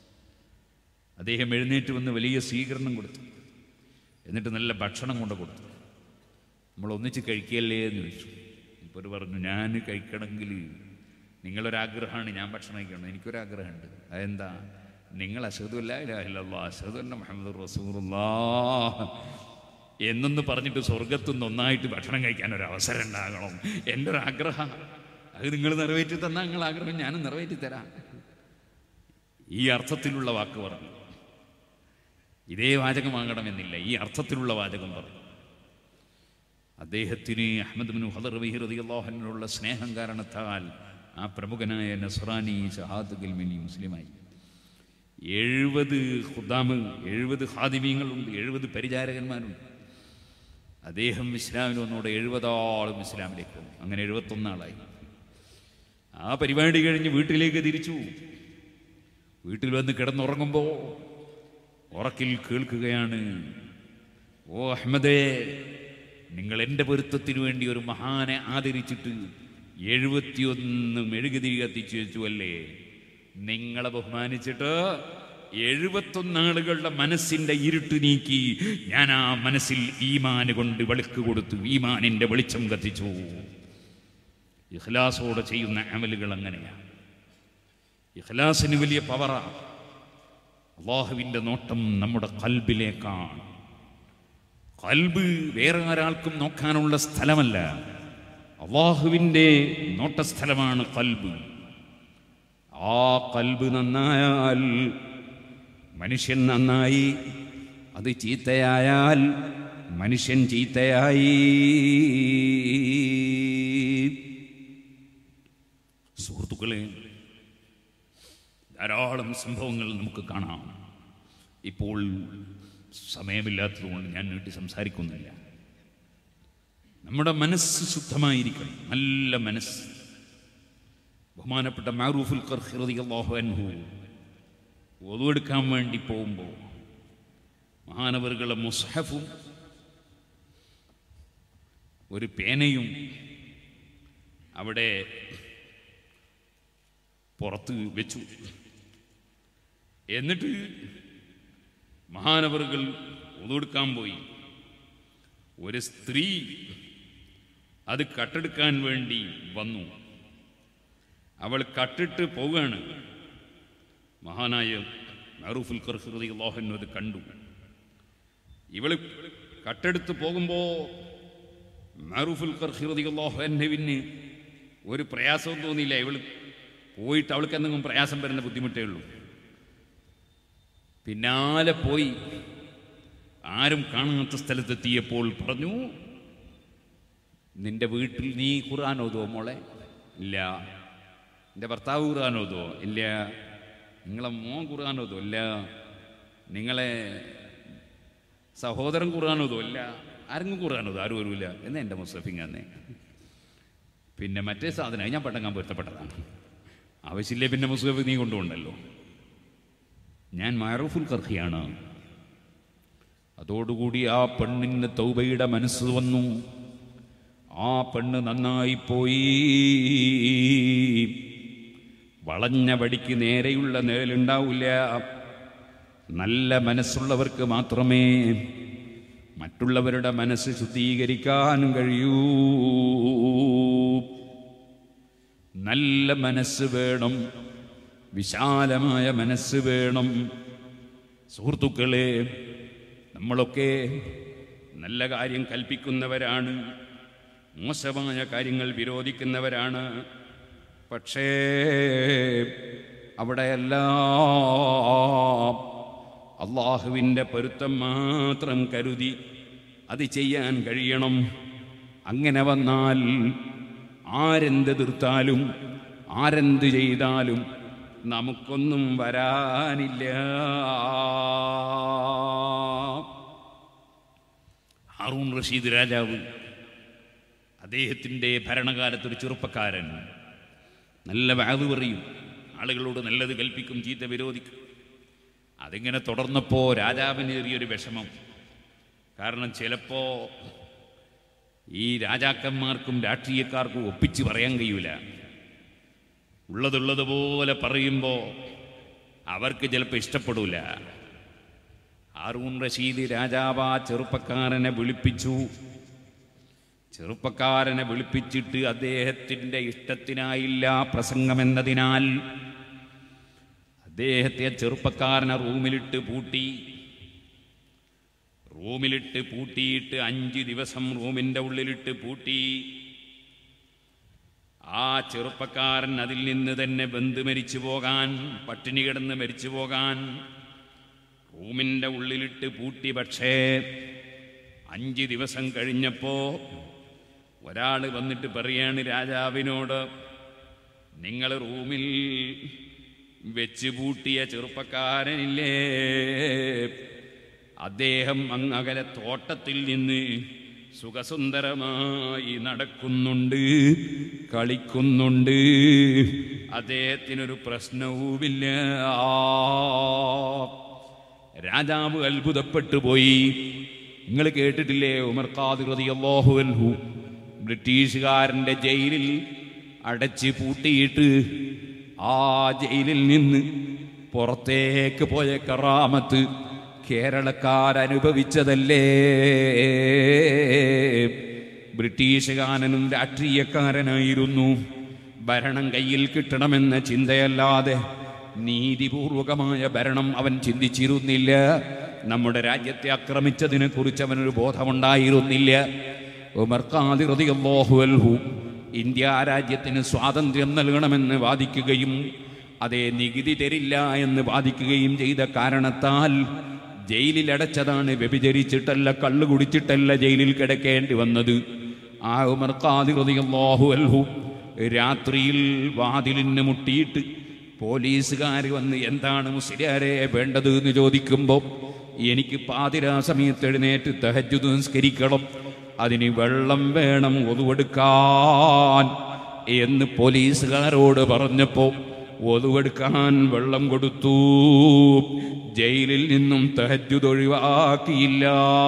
അദ്ദേഹം എഴുന്നേറ്റ് വന്ന് വലിയ സ്വീകരണം കൊടുത്തു എന്നിട്ട് നല്ല ഭക്ഷണം കൊണ്ട് കൊടുത്തു നമ്മൾ ഒന്നിച്ച് കഴിക്കല്ലേ എന്ന് ചോദിച്ചു ഇപ്പോൾ പറഞ്ഞു ഞാൻ കഴിക്കണമെങ്കിൽ നിങ്ങളൊരാഗ്രഹമാണ് ഞാൻ ഭക്ഷണം കഴിക്കണം എനിക്കൊരാഗ്രഹമുണ്ട് അതെന്താ നിങ്ങൾ അഷദുല്ല ഇലാഹില്ല അഷദുല്ല മുഹമ്മദ് റസൂറുല്ലാ എന്നൊന്ന് പറഞ്ഞിട്ട് സ്വർഗത്തുനിന്ന് ഒന്നായിട്ട് ഭക്ഷണം കഴിക്കാൻ ഒരു അവസരം ഉണ്ടാകണം എൻ്റെ ഒരു ആഗ്രഹം അത് നിങ്ങൾ നിറവേറ്റി തന്നാൽ നിങ്ങൾ ആഗ്രഹം ഞാനും നിറവേറ്റി തരാം ഈ അർത്ഥത്തിലുള്ള വാക്ക് പറഞ്ഞു ഇതേ വാചകമാകണമെന്നില്ല ഈ അർത്ഥത്തിലുള്ള വാചകം പറഞ്ഞു അദ്ദേഹത്തിന് അഹമ്മദ് ബിൻ ഹദർ റളിയല്ലാഹുവിനുള്ള സ്നേഹം കാരണത്താൽ ആ പ്രമുഖനായ നസ്രാനി ഷഹാദ് ഗിൽമിനി മുസ്ലിമായി എഴുപത് ഖുദാമ് എഴുപത് ഹാദിമീങ്ങളുണ്ട് എഴുപത് പരിചാരകന്മാരുണ്ട് അദ്ദേഹം ഇസ്ലാമിൽ വന്നോടെ എഴുപതാളും ഇസ്ലാമിലേക്ക് വന്നു അങ്ങനെ എഴുപത്തൊന്നാളായി ആ പരിപാടി കഴിഞ്ഞ് വീട്ടിലേക്ക് തിരിച്ചു വീട്ടിൽ വന്ന് കിടന്നുറങ്ങുമ്പോൾ ഉറക്കിൽ കേൾക്കുകയാണ് ഓ അഹമ്മദേ നിങ്ങൾ എൻ്റെ പൊരുത്തത്തിനു വേണ്ടി ഒരു മഹാനെ ആദരിച്ചിട്ട് എഴുപത്തിയൊന്ന് മെഴുകുതിരി കത്തിച്ചു വെച്ചു അല്ലേ നിങ്ങളെ ബഹുമാനിച്ചിട്ട് എഴുപത്തൊന്നാളുകളുടെ മനസ്സിന്റെ ഇരുട്ട് നീക്കി ഞാൻ ആ മനസ്സിൽ ഈമാന് കൊണ്ട് വെളുക്ക് കൊടുത്തു ഈമാനിന്റെ വെളിച്ചം കത്തിച്ചു ഇഖ്ലാസോടെ ചെയ്യുന്ന അമലുകൾ അങ്ങനെയാണ് ഇഖ്ലാസിന് വലിയ പവറാണ് അള്ളാഹുവിൻ്റെ നോട്ടം നമ്മുടെ കൽബിലേക്കാണ് കൽബ് വേറെ ഒരാൾക്കും നോക്കാനുള്ള സ്ഥലമല്ല അള്ളാഹുവിൻ്റെ നോട്ടസ്ഥലമാണ് കൽബ് ആ കൽബ് നന്നായാൽ മനുഷ്യൻ നന്നായി അത് ചീത്തയായാൽ മനുഷ്യൻ ചീത്തയായി സുഹൃത്തുക്കളെ ധാരാളം സംഭവങ്ങൾ നമുക്ക് കാണാം ഇപ്പോൾ സമയമില്ലാത്തതുകൊണ്ട് ഞാൻ നീട്ടി സംസാരിക്കുന്നില്ല നമ്മുടെ മനസ്സ് ശുദ്ധമായിരിക്കണം നല്ല മനസ്സ് ബഹുമാനപ്പെട്ട മാറൂഫുൽ ഖർഹിറിയാഹു അൻഹു ഒതുവെടുക്കാൻ വേണ്ടി പോകുമ്പോൾ മഹാനവറുകളെ മുസ്ഹഫും ഒരു പേനയും അവിടെ പുറത്ത് വെച്ചു എന്നിട്ട് മഹാനവറുകൾ ഒതുവെടുക്കാൻ പോയി ഒരു സ്ത്രീ അത് കട്ടെടുക്കാൻ വേണ്ടി വന്നു അവൾ കട്ടിട്ട് പോവുകയാണ് മഹാനായ മറൂഫുൽ ഖർഹൃതി അള്ളാഹുൻ അത് കണ്ടു ഇവള് കട്ടെടുത്ത് പോകുമ്പോൾ മറൂഫുൽ ഖർഹൃതി അള്ളാഹുവിന് ഒരു പ്രയാസവും തോന്നിയില്ല ഇവൾ പോയിട്ട് അവൾക്ക് എന്തെങ്കിലും പ്രയാസം വരുന്ന ബുദ്ധിമുട്ടേ ഉള്ളൂ പിന്നാലെ പോയി ആരും കാണാത്ത സ്ഥലത്തെത്തിയപ്പോൾ പറഞ്ഞു നിന്റെ വീട്ടിൽ നീ ഖുർആൻ ഓതുവോ മോളെ ഇല്ല എൻ്റെ ഭർത്താവ് ഖുർആൻ ഓതുവോ ഇല്ല നിങ്ങളെ മോൻ ഖുർആൻ ഓതുവോ ഇല്ല നിങ്ങളെ സഹോദരൻ ഖുർആൻ ഓതുവോ ഇല്ല ആരെങ്കിലും ഖുർആൻ ഓതും ആരും വരൂല എന്ന് എൻ്റെ മുസ്തഫിങ് അന്നേ പിന്നെ മറ്റേ സാധനം ഞാൻ പട്ടങ്ങാൻ പൊരുത്തപ്പെട്ടതാണ് ആവശ്യമില്ലേ പിന്നെ മുസ്തഫി നീ കൊണ്ടുപോകണ്ടല്ലോ ഞാൻ മാറൂഫുൽ കർഹിയാണ് അതോടുകൂടി ആ പെണ്ണിന് തൗബയുടെ മനസ്സ് വന്നു ആ പെണ്ണ് നന്നായി പോയി വളഞ്ഞ വടിക്ക് നേരെയുള്ള നേലുണ്ടാവില്ല നല്ല മനസ്സുള്ളവർക്ക് മാത്രമേ മറ്റുള്ളവരുടെ മനസ്സ് ശുദ്ധീകരിക്കാൻ കഴിയൂ നല്ല മനസ്സ് വേണം വിശാലമായ മനസ്സ് വേണം സുഹൃത്തുക്കളെ നമ്മളൊക്കെ നല്ല കാര്യം കൽപ്പിക്കുന്നവരാണ് മോശമായ കാര്യങ്ങൾ വിരോധിക്കുന്നവരാണ് പക്ഷേ അവിടെയെല്ലാം അള്ളാഹുവിൻ്റെ പൊരുത്തം മാത്രം കരുതി അത് ചെയ്യാൻ കഴിയണം അങ്ങനെ വന്നാൽ ആരെന്ത് തീർത്താലും ആരെന്ത് ചെയ്താലും നമുക്കൊന്നും വരാനില്ല ഹാറൂൺ റഷീദ് രാജാവ് അദ്ദേഹത്തിൻ്റെ ഭരണകാലത്തൊരു ചെറുപ്പക്കാരൻ നല്ല വാത് പറയും ആളുകളോട് നല്ലത് കൽപ്പിക്കും ചീത്ത വിരോധിക്കും അതിങ്ങനെ തുടർന്നപ്പോൾ രാജാവിനേറിയൊരു വിഷമം കാരണം ചിലപ്പോൾ ഈ രാജാക്കന്മാർക്കും രാഷ്ട്രീയക്കാർക്കും ഒപ്പിച്ച് പറയാൻ കഴിയൂല ഉള്ളതുള്ളതുപോലെ പറയുമ്പോൾ അവർക്ക് ചിലപ്പോൾ ഇഷ്ടപ്പെടൂല ഹാറൂൺ റഷീദ് രാജാവ് ആ ചെറുപ്പക്കാരനെ വിളിപ്പിച്ചു ചെറുപ്പക്കാരനെ വിളിപ്പിച്ചിട്ട് അദ്ദേഹത്തിൻ്റെ ഇഷ്ടത്തിനായില്ല പ്രസംഗമെന്നതിനാൽ അദ്ദേഹത്തെ ചെറുപ്പക്കാരനെ റൂമിലിട്ട് പൂട്ടി റൂമിലിട്ട് പൂട്ടിയിട്ട് അഞ്ച് ദിവസം റൂമിൻ്റെ ഉള്ളിലിട്ട് പൂട്ടി ആ ചെറുപ്പക്കാരൻ അതിൽ നിന്ന് തന്നെ ബന്ധു മരിച്ചു പോകാൻ പട്ടിണി കിടന്ന് മരിച്ചു പോകാൻ റൂമിൻ്റെ ഉള്ളിലിട്ട് പൂട്ടി പക്ഷേ അഞ്ച് ദിവസം കഴിഞ്ഞപ്പോ ഒരാൾ വന്നിട്ട് പറയാണ് രാജാവിനോട് നിങ്ങൾ റൂമിൽ വെച്ച് പൂട്ടിയ ചെറുപ്പക്കാരനില്ലേ അദ്ദേഹം അങ്ങ് അകലെ തോട്ടത്തിൽ നിന്ന് സുഖസുന്ദരമായി നടക്കുന്നുണ്ട് കളിക്കുന്നുണ്ട് അദ്ദേഹത്തിനൊരു പ്രശ്നവുമില്ല രാജാവ് അത്ഭുതപ്പെട്ടു പോയി നിങ്ങൾ കേട്ടിട്ടില്ലേ ഉമർ ഖാദിർ റളിയല്ലാഹു അൻഹു ബ്രിട്ടീഷുകാരന്റെ ജയിലിൽ അടച്ച് പൂട്ടിയിട്ട് ആ ജയിലിൽ നിന്ന് പുറത്തേക്ക് പോയ കറാമത്ത് കേരളക്കാരനുഭവിച്ചതല്ലേ ബ്രിട്ടീഷുകാരനും രാഷ്ട്രീയക്കാരനായിരുന്നു ഭരണം കയ്യിൽ കിട്ടണമെന്ന ചിന്തയല്ലാതെ നീതിപൂർവകമായ ഭരണം അവൻ ചിന്തിച്ചിരുന്നില്ല നമ്മുടെ രാജ്യത്തെ ആക്രമിച്ചതിനെ കുറിച്ച് അവനൊരു ബോധമുണ്ടായിരുന്നില്ല ഉമർ ഖാദിർ റളിയല്ലാഹു അൻഹു ഇന്ത്യ രാജ്യത്തിന് സ്വാതന്ത്ര്യം നൽകണമെന്ന് വാദിക്കുകയും അതേ നികുതി തരില്ല എന്ന് വാദിക്കുകയും ചെയ്ത കാരണത്താൽ ജയിലിൽ അടച്ചതാണ് വ്യഭിചരിച്ചിട്ടല്ല കള്ളു കുടിച്ചിട്ടല്ല ജയിലിൽ കിടക്കേണ്ടി വന്നത് ആ ഉമർ ഖാദിർ റളിയല്ലാഹു അൻഹു രാത്രിയിൽ വാതിലിന് മുട്ടിയിട്ട് പോലീസുകാർ വന്ന് എന്താണ് മുസ്ലിയാരെ വേണ്ടത് എന്ന് ചോദിക്കുമ്പോൾ എനിക്ക് പാതിരാ സമയത്ത് എഴുന്നേറ്റ് തഹജുദ് നിസ്കരിക്കണം അതിന് വെള്ളം വേണം ഒതുവെടുക്കാൻ എന്ന് പോലീസുകാരോട് പറഞ്ഞപ്പോൾ ഒതുവെടുക്കാൻ വെള്ളം കൊടുത്തു ജയിലിൽ നിന്നും തഹജുദ് ഒഴിവാക്കിയില്ല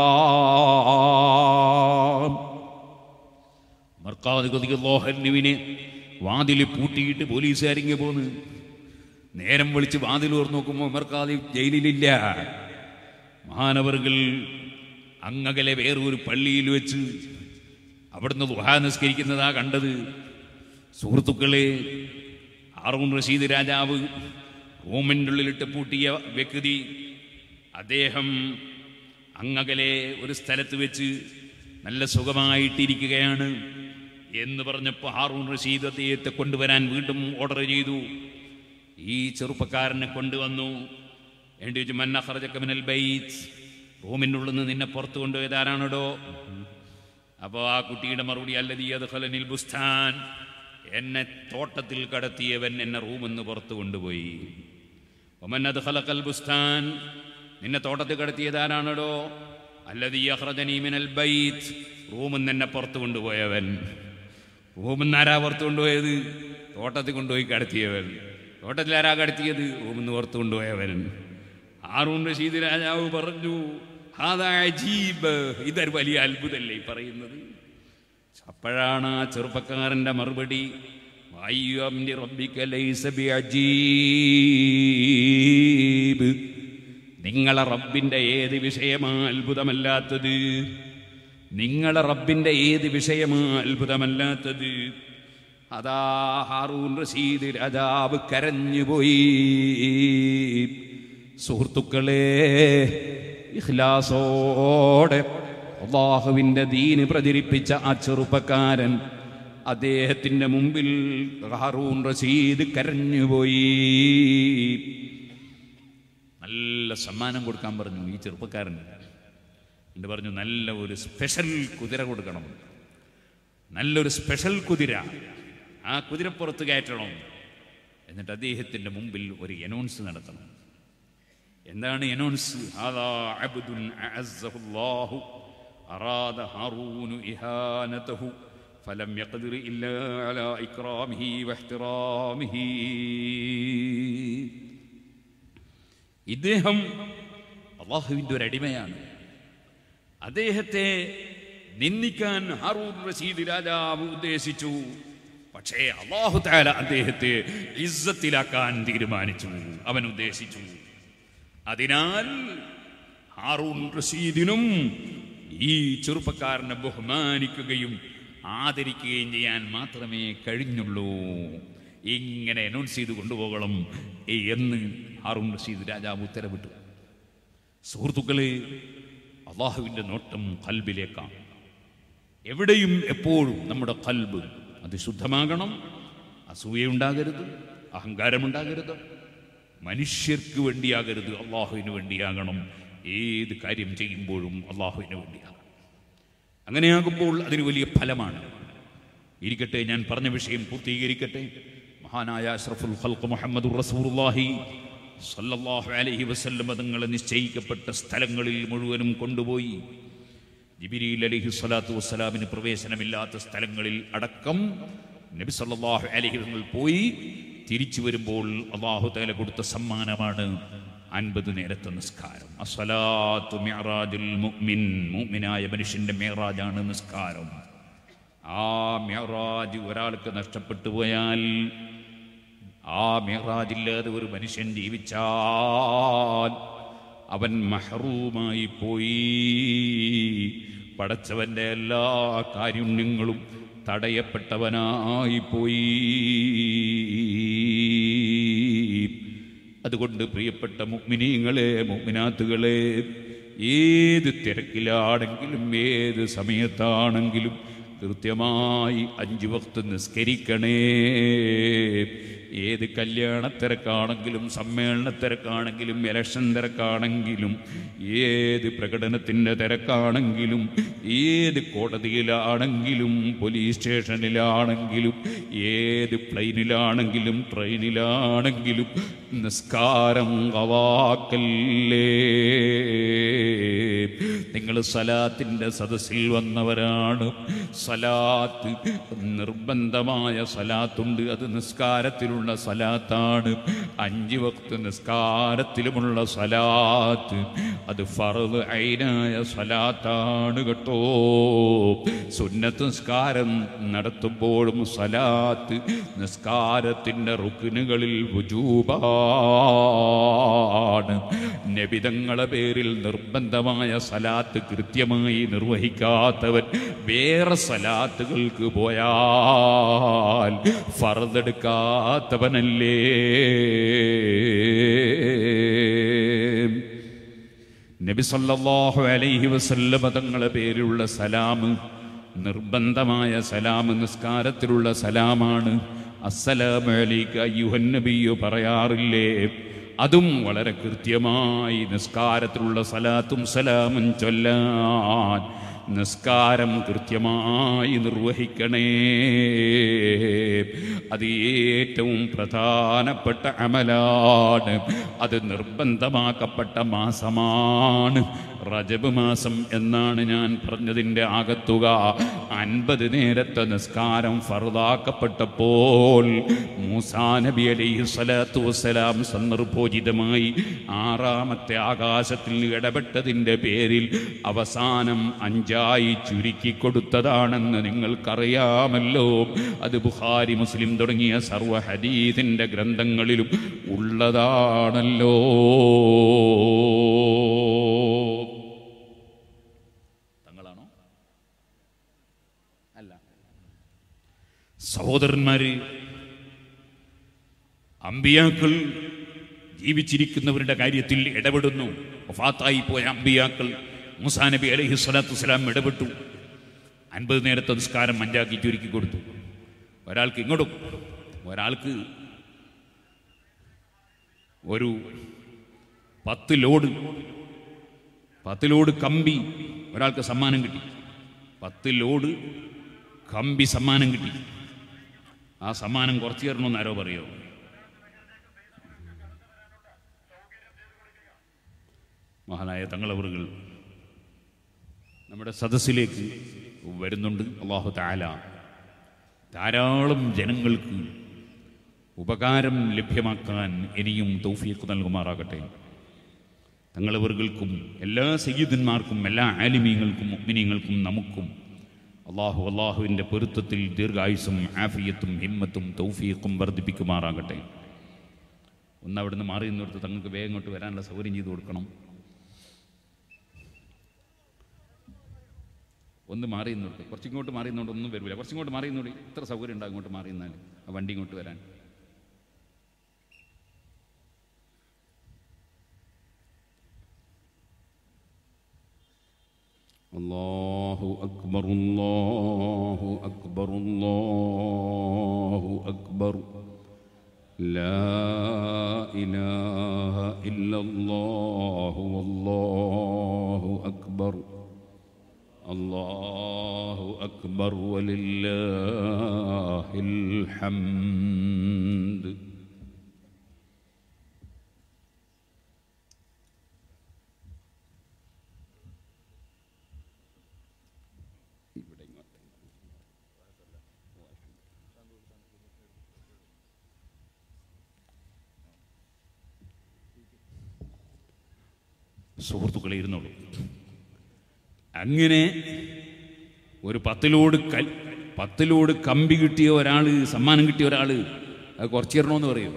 മർക്കാദിനെ വാതിൽ പൂട്ടിയിട്ട് പോലീസുകാരിങ്ങ് പോന്ന് നേരം വിളിച്ച് വാതിൽ ഓർന്ന് നോക്കുമ്പോൾ മർക്കാദി ജയിലിലില്ല മഹാനവറുകൾ അങ്ങകലെ വേറൊരു പള്ളിയിൽ വെച്ച് അവിടുന്ന് ദുഹാ നിസ്കരിക്കുന്നതാ കണ്ടത് സുഹൃത്തുക്കളെ ഹാറൂൺ റഷീദ് രാജാവ് റൂമിൻ്റെ ഉള്ളിലിട്ട് പൂട്ടിയ വ്യക്തി അദ്ദേഹം അങ്ങകലെ ഒരു സ്ഥലത്ത് വെച്ച് നല്ല സുഖമായിട്ടിരിക്കുകയാണ് എന്ന് പറഞ്ഞപ്പോൾ ഹാറൂൺ റഷീദ് അദ്ദേഹത്തെ കൊണ്ടുവരാൻ വീണ്ടും ഓർഡർ ചെയ്തു ഈ ചെറുപ്പക്കാരനെ കൊണ്ടുവന്നു വേണ്ടി വെച്ച് മന്നഹർജക്കമിനൽ ബൈറ്റ് റൂമിൻ്റെ ഉള്ളിൽ നിന്ന് നിന്നെ പുറത്തു കൊണ്ടുപോയത് ആരാണോ അപ്പോൾ ആ കുട്ടിയുടെ മറുപടി അല്ലതീ അത് ഖലനിൽ ബുസ്താൻ എന്നെ തോട്ടത്തിൽ കടത്തിയവൻ എന്നെ റൂമിൽ നിന്ന് പുറത്തു കൊണ്ടുപോയി ഒമന്നത് ഖലക്കൽ ബുസ്താൻ നിന്നെ തോട്ടത്തിൽ കടത്തിയത് ആരാണോ അല്ലതീ അഹ്റജനി മിനൽ ബൈത്ത് റൂമിൽ നിന്ന് എന്നെ പുറത്തു കൊണ്ടുപോയവൻ റൂമിൽ നിന്ന് ആരാ പുറത്തു കൊണ്ടുപോയത് തോട്ടത്തിൽ കൊണ്ടുപോയി കടത്തിയവൻ തോട്ടത്തിൽ ആരാ കടത്തിയത് റൂമിൽ നിന്ന് പുറത്തു കൊണ്ടുപോയവൻ ഹാറൂൺ റഷീദ് രാജാവ് പറഞ്ഞു "ഹാദാ അജീബ് ഇതൊരു വലിയ അത്ഭുതല്ലേ ഈ പറയുന്നത് അപ്പോഴാണ് ആ ചെറുപ്പക്കാരന്റെ മറുപടി "വയ്യം റബ്ബിക ലൈസ ബിഅജീബ്." നിങ്ങളെ റബ്ബിന്റെ ഏത് വിഷയമാ അത്ഭുതമല്ലാത്തത് നിങ്ങളെ റബ്ബിന്റെ ഏത് വിഷയമാ അത്ഭുതമല്ലാത്തത് അതാ ഹാറൂൻ റഷീദ് രാജാവ് കരഞ്ഞുപോയി സുഹൃത്തുക്കളെ ഇഖ്ലാസോടെ അള്ളാഹുവിൻ്റെ ദീന് പ്രചരിപ്പിച്ച ആ ചെറുപ്പക്കാരൻ അദ്ദേഹത്തിൻ്റെ മുമ്പിൽ ഹാറൂൺ റഷീദ് കരഞ്ഞുപോയി നല്ല സമ്മാനം കൊടുക്കാൻ പറഞ്ഞു ഈ ചെറുപ്പക്കാരൻ എന്നിട്ട് പറഞ്ഞു നല്ല ഒരു സ്പെഷ്യൽ കുതിര കൊടുക്കണം നല്ലൊരു സ്പെഷ്യൽ കുതിര ആ കുതിരപ്പുറത്ത് കയറ്റണം എന്നിട്ട് അദ്ദേഹത്തിൻ്റെ മുമ്പിൽ ഒരു എനൗൺസ് നടത്തണം എന്താണ് എനൗൺസ് ഹാദാ അബ്ദുൻ അഅസ്സഹുല്ലാഹു അറാദ ഹാറൂനു ഇഹാനതഹു ഫലം യഖ്ദിർ ഇല്ലാ അലാ ഇക്റാമിഹി വഹ്തിറാമിഹി ഇദ്ദേഹം അള്ളാഹുവിൻ്റെ ഒരു അടിമയാണ് അദ്ദേഹത്തെ നിന്ദിക്കാൻ ഹാറൂൻ റഷീദ് രാജാവ് ഉദ്ദേശിച്ചു പക്ഷേ അള്ളാഹു താല അദ്ദേഹത്തെ ഇസ്സത്തിലാക്കാൻ തീരുമാനിച്ചു അവൻ ഉദ്ദേശിച്ചു അതിനാൽ ഹാറൂൺ റഷീദിനും ഈ ചെറുപ്പക്കാരനെ ബഹുമാനിക്കുകയും ആദരിക്കുകയും ചെയ്യാൻ മാത്രമേ കഴിഞ്ഞുള്ളൂ ഇങ്ങനെ അനൗൺസ് ചെയ്ത് കൊണ്ടുപോകണം എന്ന് ഹാറൂൺ റഷീദ് രാജാവ് ഉത്തരവിട്ടു സുഹൃത്തുക്കളെ അള്ളാഹുവിൻ്റെ നോട്ടം കൽബിലേക്കാണ് എവിടെയും എപ്പോഴും നമ്മുടെ കൽബ് അത് ശുദ്ധമാകണം അസൂയയുണ്ടാകരുത് അഹങ്കാരമുണ്ടാകരുത് മനുഷ്യർക്ക് വേണ്ടിയാകരുത് അള്ളാഹുവിന് വേണ്ടിയാകണം ഏത് കാര്യം ചെയ്യുമ്പോഴും അള്ളാഹുവിന് വേണ്ടിയാകണം അങ്ങനെയാകുമ്പോൾ അതിന് വലിയ ഫലമാണ് ഇരിക്കട്ടെ ഞാൻ പറഞ്ഞ വിഷയം പൂർത്തീകരിക്കട്ടെ മഹാനായ അഷ്റഫുൽ ഖൽഖ് മുഹമ്മദ് റസൂലുള്ളാഹി സല്ലല്ലാഹു അലൈഹി വസല്ലം തങ്ങളെ നിശ്ചയിക്കപ്പെട്ട സ്ഥലങ്ങളിൽ മുഴുവനും കൊണ്ടുപോയി ജിബിരിയിൽ അലൈഹി സ്വലാത്തു വസ്സലാമിന് പ്രവേശനമില്ലാത്ത സ്ഥലങ്ങളിൽ അടക്കം നബി സല്ലല്ലാഹു അലൈഹി തങ്ങൾ പോയി തിരിച്ചു വരുമ്പോൾ അള്ളാഹു തആല കൊടുത്ത സമ്മാനമാണ് അൻപത് നേരത്തെ നിസ്കാരം അസ്സലാത്തു മിഅ്റാജുൽ മുഅ്മിൻ മുഅ്മിനായ മനുഷ്യന്റെ മിഅ്റാജാണ് നിസ്കാരം ആ മിഅ്റാജ് ഒരാൾക്ക് നഷ്ടപ്പെട്ടു പോയാൽ ആ മിഹ്റാജില്ലാതെ ഒരു മനുഷ്യൻ ജീവിച്ചാൽ അവൻ മഹറൂമായി പോയി പടച്ചവന്റെ എല്ലാ കാരുണ്യങ്ങളും തടയപ്പെട്ടവനായി പോയി അതുകൊണ്ട് പ്രിയപ്പെട്ട മുഗ്മിനീങ്ങളെ മുഗ്മിനാത്തുകളെ ഏത് തിരക്കിലാണെങ്കിലും ഏത് സമയത്താണെങ്കിലും കൃത്യമായി അഞ്ചു വക്ത് നിസ്കരിക്കണേ ഏത് കല്യാണ തിരക്കാണെങ്കിലും സമ്മേളന തിരക്കാണെങ്കിലും ഇലക്ഷൻ തിരക്കാണെങ്കിലും ഏത് പ്രകടനത്തിൻ്റെ തിരക്കാണെങ്കിലും ഏത് കോടതിയിലാണെങ്കിലും പോലീസ് സ്റ്റേഷനിലാണെങ്കിലും ഏത് പ്ലെയിനിലാണെങ്കിലും ട്രെയിനിലാണെങ്കിലും നിസ്കാരം കവാക്കല്ലേ നിങ്ങൾ സലാത്തിൻ്റെ സദസ്സിൽ വന്നവരാണ് സലാത്ത് നിർബന്ധമായ സലാത്തുണ്ട് അത് നിസ്കാരത്തിലുള്ള സലാത്താണ് അഞ്ച് വക്ത് നിസ്കാരത്തിലുമുള്ള സലാത്ത് അത് ഫറദ് ഐനായ സലാത്താണ് കേട്ടോ സുന്നത്ത് നിസ്കാരം നടത്തുമ്പോഴും സലാത്ത് നിസ്കാരത്തിൻ്റെ റുക്കിനുകളിൽ വുജൂബാണ് നബിതങ്ങളെ പേരിൽ നിർബന്ധമായ സലാത്ത് കൃത്യമായി നിർവഹിക്കാത്തവൻ വേറെ സലാത്തുകൾക്ക് പോയാൽ ഫറതെടുക്കാത്തവനല്ലേ നബി സല്ലല്ലാഹു അലൈഹി വസല്ലമ തങ്ങളെ പേരിലുള്ള സലാം നിർബന്ധമായ സലാം നിസ്കാരത്തിലുള്ള സലാമാണ് അസ്സലാമു അലൈക അയ്യുഹൻ നബിയു പറയാറില്ലേ അതും വളരെ കൃത്യമായി നിസ്കാരത്തിലുള്ള സലാത്തും സലാമും ചൊല്ലാൻ നിസ്കാരം കൃത്യമായി നിർവഹിക്കണേ അത് ഏറ്റവും പ്രധാനപ്പെട്ട അമലാണ് അത് നിർബന്ധമാക്കപ്പെട്ട മാസമാണ് റജബ് മാസം എന്നാണ് ഞാൻ പറഞ്ഞതിൻ്റെ ആകത്തുക അൻപത് നേരത്തെ നിസ്കാരം ഫറുതാക്കപ്പെട്ടപ്പോൾ മൂസാ നബി അലൈഹി സ്വലാത്തു വസ്സലാം സന്ദർഭോചിതമായി ആറാമത്തെ ആകാശത്തിൽ ഇടപെട്ടതിൻ്റെ പേരിൽ അവസാനം അഞ്ചായി ചുരുക്കി കൊടുത്തതാണെന്ന് നിങ്ങൾക്കറിയാമല്ലോ അത് ബുഖാരി മുസ്ലിം തുടങ്ങിയ സർവ്വ ഹദീദിൻ്റെ ഗ്രന്ഥങ്ങളിലും ഉള്ളതാണല്ലോ തങ്ങളാണോ അല്ല സഹോദരന്മാര് അമ്പിയാക്കൾ ജീവിച്ചിരിക്കുന്നവരുടെ കാര്യത്തിൽ ഇടപെടുന്നു വഫാത്തായി പോയ അമ്പിയാക്കൾ മുസാ നബി അലൈഹി സ്വലാത്തു വസ്സലാം ഇടപെട്ടു അൻപത് നേരത്തെ നിസ്കാരം അഞ്ചാക്കി ചുരുക്കി കൊടുത്തു ഒരാൾക്ക് ഇങ്ങോട്ടും ഒരാൾക്ക് ഒരു പത്ത് ലോഡ് പത്ത് ലോഡ് കമ്പി ഒരാൾക്ക് സമ്മാനം കിട്ടി പത്ത് ലോഡ് കമ്പി സമ്മാനം കിട്ടി ആ സമ്മാനം കുറച്ച് തരണമെന്ന് ആരോ പറയോ മഹാനായ തങ്ങളവറുകൾ നമ്മുടെ സദസ്സിലേക്ക് വരുന്നുണ്ട് അള്ളാഹു താല ധാരാളം ജനങ്ങൾക്ക് ഉപകാരം ലഭ്യമാക്കാൻ ഇനിയും തൗഫീഖ് നൽകുമാറാകട്ടെ തങ്ങളവറുകൾക്കും എല്ലാ സയ്യിദന്മാർക്കും എല്ലാ ആലിമീങ്ങൾക്കും മുഗ്മിനീങ്ങൾക്കും നമുക്കും അള്ളാഹു അള്ളാഹുവിൻ്റെ പൊരുത്തത്തിൽ ദീർഘായുസും ആഫിയത്തും ഹിമ്മത്തും തൗഫീഖും വർദ്ധിപ്പിക്കുമാറാകട്ടെ ഒന്ന് അവിടുന്ന് മാറി നിന്നിടത്ത് തങ്ങൾക്ക് വേഗം ഇങ്ങോട്ട് വരാനുള്ള സൗകര്യം ചെയ്തു കൊടുക്കണം ഒന്ന് മാറി നിന്നോട്ട് കുറച്ചിങ്ങോട്ട് മാറി നിന്നോണ്ട് ഒന്നും വരില്ല കുറച്ചിങ്ങോട്ട് മാറി നിന്നോടി ഇത്ര സൗകര്യം ഉണ്ടാകും ഇങ്ങോട്ട് മാറി നിന്നാൽ ആ വണ്ടി ഇങ്ങോട്ട് വരാൻ الله أكبر الله أكبر الله أكبر لا إله إلا الله والله أكبر الله أكبر ولله الحمد സുഹൃത്തുക്കളെ ഇരുന്നോളൂ അങ്ങനെ ഒരു പത്തിലോട് കൽ പത്തിലോട് കമ്പി കിട്ടിയ ഒരാൾ സമ്മാനം കിട്ടിയ ഒരാൾ അത് കുറച്ച് തരണമെന്ന് പറയും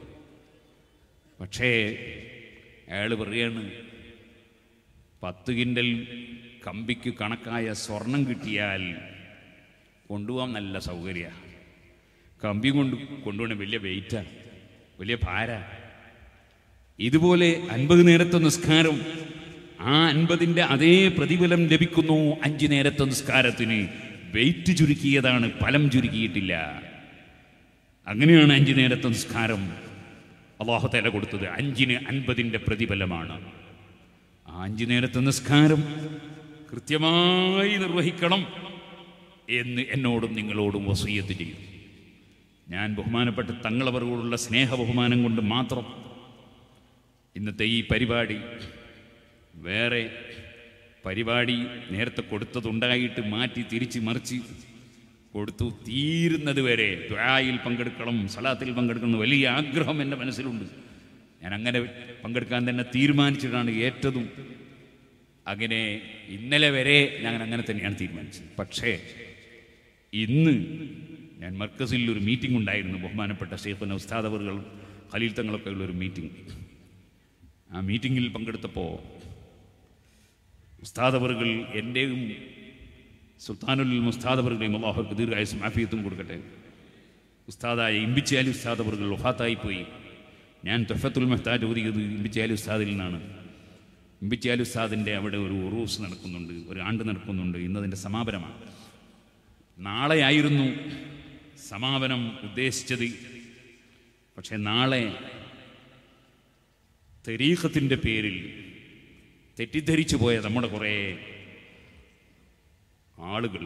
പക്ഷേ അയാൾ പറയാണ് പത്ത് കിൻഡൽ കമ്പിക്ക് കണക്കായ സ്വർണം കിട്ടിയാൽ കൊണ്ടുപോകാൻ നല്ല സൗകര്യ കമ്പി കൊണ്ട് കൊണ്ടുപോകണ വലിയ വെയിറ്റാണ് വലിയ ഭാര ഇതുപോലെ അൻപത് നേരത്തെ നിസ്കാരം ആ അൻപതിൻ്റെ അതേ പ്രതിഫലം ലഭിക്കുന്നു അഞ്ച് നേരത്തെ നിസ്കാരത്തിന് വെയിറ്റ് ചുരുക്കിയതാണ് ഫലം ചുരുക്കിയിട്ടില്ല അങ്ങനെയാണ് അഞ്ച് നേരത്തെ നിസ്കാരം അള്ളാഹുതല കൊടുത്തത് അഞ്ചിന് അൻപതിൻ്റെ പ്രതിഫലമാണ് ആ അഞ്ച് നേരത്തെ നിസ്കാരം കൃത്യമായി നിർവഹിക്കണം എന്ന് എന്നോടും നിങ്ങളോടും വസൂയത്ത് ചെയ്തു ഞാൻ ബഹുമാനപ്പെട്ട തങ്ങളവരോടുള്ള സ്നേഹ ബഹുമാനം കൊണ്ട് മാത്രം ഇന്നത്തെ ഈ പരിപാടി വേറെ പരിപാടി നേരത്തെ കൊടുത്തതുണ്ടായിട്ട് മാറ്റി തിരിച്ച് മറിച്ച് കൊടുത്തു തീരുന്നത് വരെ ദ്വായിൽ പങ്കെടുക്കണം സലാത്തിൽ പങ്കെടുക്കണം എന്ന് വലിയ ആഗ്രഹം എൻ്റെ മനസ്സിലുണ്ട് ഞാൻ അങ്ങനെ പങ്കെടുക്കാൻ തന്നെ തീരുമാനിച്ചിട്ടാണ് ഏറ്റതും അങ്ങനെ ഇന്നലെ വരെ ഞാൻ അങ്ങനെ തന്നെയാണ് തീരുമാനിച്ചത് പക്ഷേ ഇന്ന് ഞാൻ മർക്കസിൽ ഒരു മീറ്റിംഗ് ഉണ്ടായിരുന്നു ബഹുമാനപ്പെട്ട ഷെയ്ഖുന ഉസ്താദ് അവറുകളും ഖലീൽ തങ്ങളൊക്കെ ഉള്ള ഒരു മീറ്റിംഗ് ആ മീറ്റിങ്ങിൽ പങ്കെടുത്തപ്പോൾ ഉസ്താദവറുകൾ എൻ്റെയും സുൽത്താനുൽ മുസ്താദവറുകളെയും അള്ളാഹുക്ക് ദീർഘായുസും ആഫിയത്തും കൊടുക്കട്ടെ ഉസ്താദായ ഇമ്പിച്ചാലി ഉസ്താദവറുകൾ വഫാത്തായി പോയി ഞാൻ തൊഫത്തുൽ മെഹ്താജ് ഓതിയത് ഇമ്പിച്ചാലി ഉസ്താദിൽ നിന്നാണ് ഇമ്പിച്ചാലി ഉസ്താദിൻ്റെ അവിടെ ഒരു ഉറൂസ് നടക്കുന്നുണ്ട് ഒരു ആണ്ട് നടക്കുന്നുണ്ട് ഇന്നതിൻ്റെ സമാപനമാണ് നാളെയായിരുന്നു സമാപനം ഉദ്ദേശിച്ചത് പക്ഷേ നാളെ തെരീഖത്തിൻ്റെ പേരിൽ തെറ്റിദ്ധരിച്ചു പോയ നമ്മുടെ കുറേ ആളുകൾ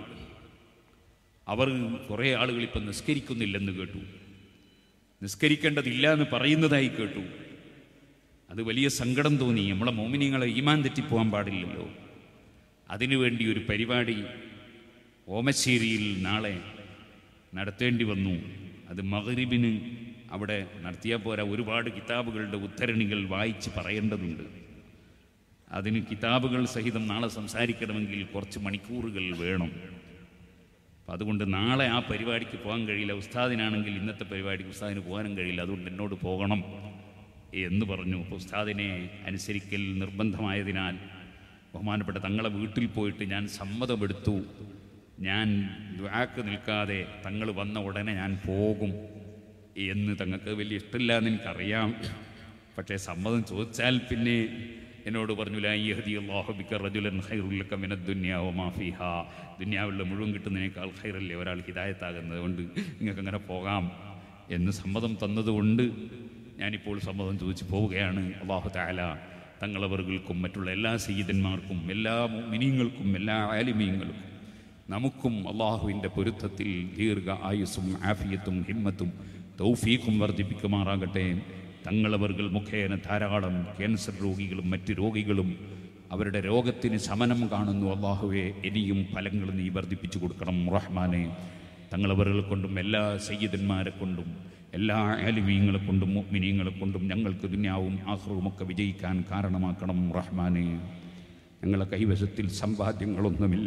അവർ കുറേ ആളുകൾ ഇപ്പം നിസ്കരിക്കുന്നില്ലെന്ന് കേട്ടു നിസ്കരിക്കേണ്ടതില്ല എന്ന് പറയുന്നതായി കേട്ടു അത് വലിയ സങ്കടം തോന്നി നമ്മളെ മോമിനിങ്ങളെ ഈമാൻ തെറ്റിപ്പോകാൻ പാടില്ലല്ലോ അതിനുവേണ്ടി ഒരു പരിപാടി ഓമശ്ശേരിയിൽ നാളെ നടത്തേണ്ടി വന്നു അത് മകരിബിന് അവിടെ നടത്തിയാൽ പോരാ ഒരുപാട് കിതാബുകളുടെ ഉദ്ധരണികൾ വായിച്ച് പറയേണ്ടതുണ്ട് അതിന് കിതാബുകൾ സഹിതം നാളെ സംസാരിക്കണമെങ്കിൽ കുറച്ച് മണിക്കൂറുകൾ വേണം അപ്പം അതുകൊണ്ട് നാളെ ആ പരിപാടിക്ക് പോകാൻ കഴിയില്ല ഉസ്താദിനാണെങ്കിൽ ഇന്നത്തെ പരിപാടിക്ക് ഉസ്താദിന് പോകാനും കഴിയില്ല അതുകൊണ്ട് എന്നോട് പോകണം എന്ന് പറഞ്ഞു അപ്പോൾ ഉസ്താദിനെ അനുസരിക്കൽ നിർബന്ധമായതിനാൽ ബഹുമാനപ്പെട്ട തങ്ങളെ വീട്ടിൽ പോയിട്ട് ഞാൻ സമ്മതമെടുത്തു ഞാൻ ദ്വാക്ക് നിൽക്കാതെ തങ്ങൾ വന്ന ഉടനെ ഞാൻ പോകും എന്ന് തങ്ങൾക്ക് വലിയ ഇഷ്ടമില്ല എന്ന് എനിക്കറിയാം പക്ഷേ സമ്മതം ചോദിച്ചാൽ പിന്നെ എന്നോട് പറഞ്ഞു ലാ യഹ്ദി അല്ലാഹു ബിക റജുലൻ ഖൈറുൽ ലക മിന ദുനിയ വമാ ഫീഹാ ദുനിയാവിലെ മുഴുവൻ കിട്ടുന്നതിനേക്കാൾ ഖൈറല്ലേ ഒരാൾ ഹിദായത്താകുന്നത് കൊണ്ട് നിങ്ങൾക്ക് അങ്ങനെ പോകാം എന്ന് സമ്മതം തന്നതുകൊണ്ട് ഞാനിപ്പോൾ സമ്മതം ചോദിച്ചു പോവുകയാണ് അള്ളാഹു താല തങ്ങളവർകൾക്കും മറ്റുള്ള എല്ലാ സയ്യിദന്മാർക്കും എല്ലാ മിനിങ്ങൾക്കും എല്ലാ ആലിമീങ്ങൾക്കും നമുക്കും അള്ളാഹുവിൻ്റെ പൊരുത്തത്തിൽ ദീർഘ ആയുസ്സും ആഫിയത്തും ഹിമ്മത്തും തൗഫീഖും വർദ്ധിപ്പിക്കുമാറാകട്ടെ തങ്ങളവർകൾ മുഖേന ധാരാളം ക്യാൻസർ രോഗികളും മറ്റ് രോഗികളും അവരുടെ രോഗത്തിന് ശമനം കാണുന്നു അള്ളാഹുവെ ഇനിയും ഫലങ്ങൾ നീ വർദ്ധിപ്പിച്ചു കൊടുക്കണം റഹ്മാനെ തങ്ങളവറുകൾ കൊണ്ടും എല്ലാ സയ്യിദന്മാരെ കൊണ്ടും എല്ലാ ആലിമീങ്ങളെ കൊണ്ടും മുഅ്മിനീങ്ങളെ കൊണ്ടും ഞങ്ങൾക്ക് ദുന്യാവും ആഹ്റവും ഒക്കെ വിജയിക്കാൻ കാരണമാക്കണം റഹ്മാനെ ഞങ്ങളെ കൈവശത്തിൽ സമ്പാദ്യങ്ങളൊന്നുമില്ല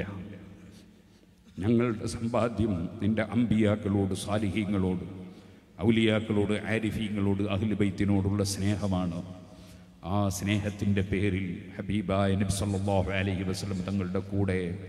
ഞങ്ങളുടെ സമ്പാദ്യം നിന്റെ അമ്പിയാക്കളോട് സാലിഹീങ്ങളോട് ഔലിയാക്കളോട് ആരിഫീങ്ങളോട് അഹ്ലുബൈത്തിനോടുള്ള സ്നേഹമാണ് ആ സ്നേഹത്തിൻ്റെ പേരിൽ ഹബീബായ നബി സല്ലല്ലാഹു അലൈഹി വസല്ലം തങ്ങളുടെ കൂടെ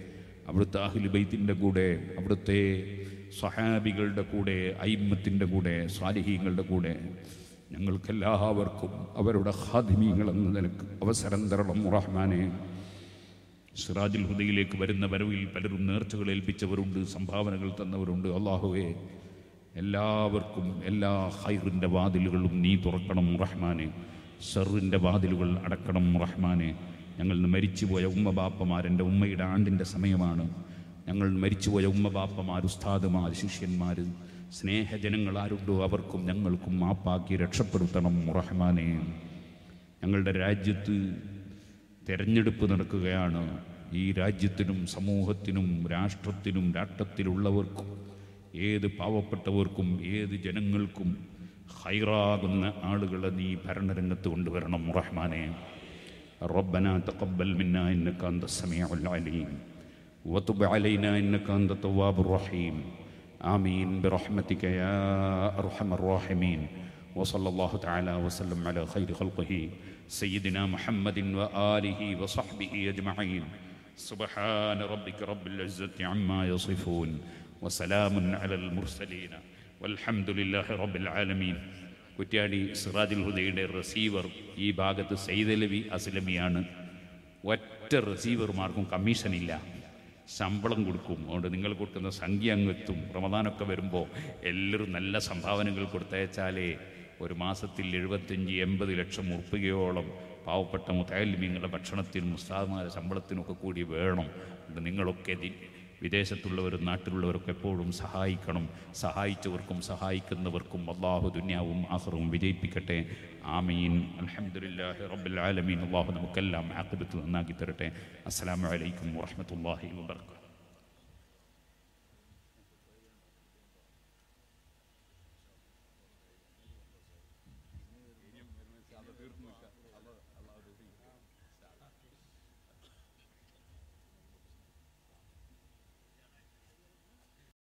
അവിടുത്തെ അഹ്ലുബൈത്തിൻ്റെ കൂടെ അവിടുത്തെ സഹാബികളുടെ കൂടെ ഐമ്മത്തിൻ്റെ കൂടെ സ്വാലിഹീങ്ങളുടെ കൂടെ ഞങ്ങൾക്കെല്ലാവർക്കും അവരുടെ ഹാദിമീങ്ങളെന്ന നിലക്ക് അവസരം തരണം റഹ്മാനെ സിറാജുൽ ഹുദയിലേക്ക് വരുന്ന വരവിൽ പലരും നേർച്ചകൾ ഏൽപ്പിച്ചവരുണ്ട് സംഭാവനകൾ തന്നവരുണ്ട് അള്ളാഹുവേ എല്ലാവർക്കും എല്ലാ ഹൈറിൻ്റെ വാതിലുകളും നീ തുറക്കണം റഹ്മാനെ ഷെറിൻ്റെ വാതിലുകൾ അടക്കണം റഹ്മാനെ ഞങ്ങൾ ഇന്ന് മരിച്ചുപോയ ഉമ്മ ബാപ്പമാർ എൻ്റെ ഉമ്മയുടെ ആണ്ടിൻ്റെ സമയമാണ് ഞങ്ങൾ മരിച്ചുപോയ ഉമ്മ ബാപ്പമാർ ഉസ്താദുമാർ ശിഷ്യന്മാർ സ്നേഹജനങ്ങൾ ആരുണ്ടോ അവർക്കും ഞങ്ങൾക്കും മാപ്പാക്കി രക്ഷപ്പെടുത്തണം റഹ്മാനെ ഞങ്ങളുടെ രാജ്യത്ത് തെരഞ്ഞെടുപ്പ് നടക്കുകയാണ് ഈ രാജ്യത്തിനും സമൂഹത്തിനും രാഷ്ട്രത്തിനും രാഷ്ട്രത്തിലുള്ളവർക്കും ഏത് പാവപ്പെട്ടവർക്കും ഏത് ജനങ്ങൾക്കും ഹൈറാകുന്ന ആളുകളെ നീ ഭരണരംഗത്ത് കൊണ്ടുവരണം റഹ്മാനെ ربنا تقبل منا إنك أنت السميع العليم وتب علينا إنك أنت التواب الرحيم آمين برحمتك يا أرحم الراحمين وصلى الله تعالى وسلم على خير خلقه سيدنا محمد وآله وصحبه أجمعين سبحان ربك رب العزة عما يصفون وسلام على المرسلين والحمد لله رب العالمين കുറ്റ്യാടി സിറാജുൽ ഹുദയുടെ റിസീവർ ഈ ഭാഗത്ത് സൈദലവി അസ്ലമിയാണ് ഒറ്റ റിസീവർമാർക്കും കമ്മീഷനില്ല ശമ്പളം കൊടുക്കും അതുകൊണ്ട് നിങ്ങൾ കൊടുക്കുന്ന സംഖ്യ അങ്ങ് എത്തും റമദാനൊക്കെ വരുമ്പോൾ എല്ലാവരും നല്ല സംഭാവനകൾ കൊടുത്തയച്ചാലേ ഒരു മാസത്തിൽ എഴുപത്തഞ്ച് എൺപത് ലക്ഷം ഉറുപ്പികയോളം പാവപ്പെട്ട മുത്താലിമീങ്ങളുടെ ഭക്ഷണത്തിനും ഉസ്താദുമാരുടെ ശമ്പളത്തിനൊക്കെ കൂടി വേണം അതുകൊണ്ട് നിങ്ങളൊക്കെ ദി- വിദേശത്തുള്ളവരും നാട്ടിലുള്ളവരൊക്കെ എപ്പോഴും സഹായിക്കണം സഹായിച്ചവർക്കും സഹായിക്കുന്നവർക്കും അള്ളാഹു ദുന്യാവും ആഹ്റവും വിജയിപ്പിക്കട്ടെ ആമീൻ അൽഹംദുലില്ലാഹി റബ്ബിൽ ആലമീൻ അള്ളാഹു നമുക്കെല്ലാം ആക്കിബത്ത് നന്നാക്കി തരട്ടെ അസ്സലാമു അലൈക്കും വറഹ്മത്തുള്ളാഹി വബറകാതുഹു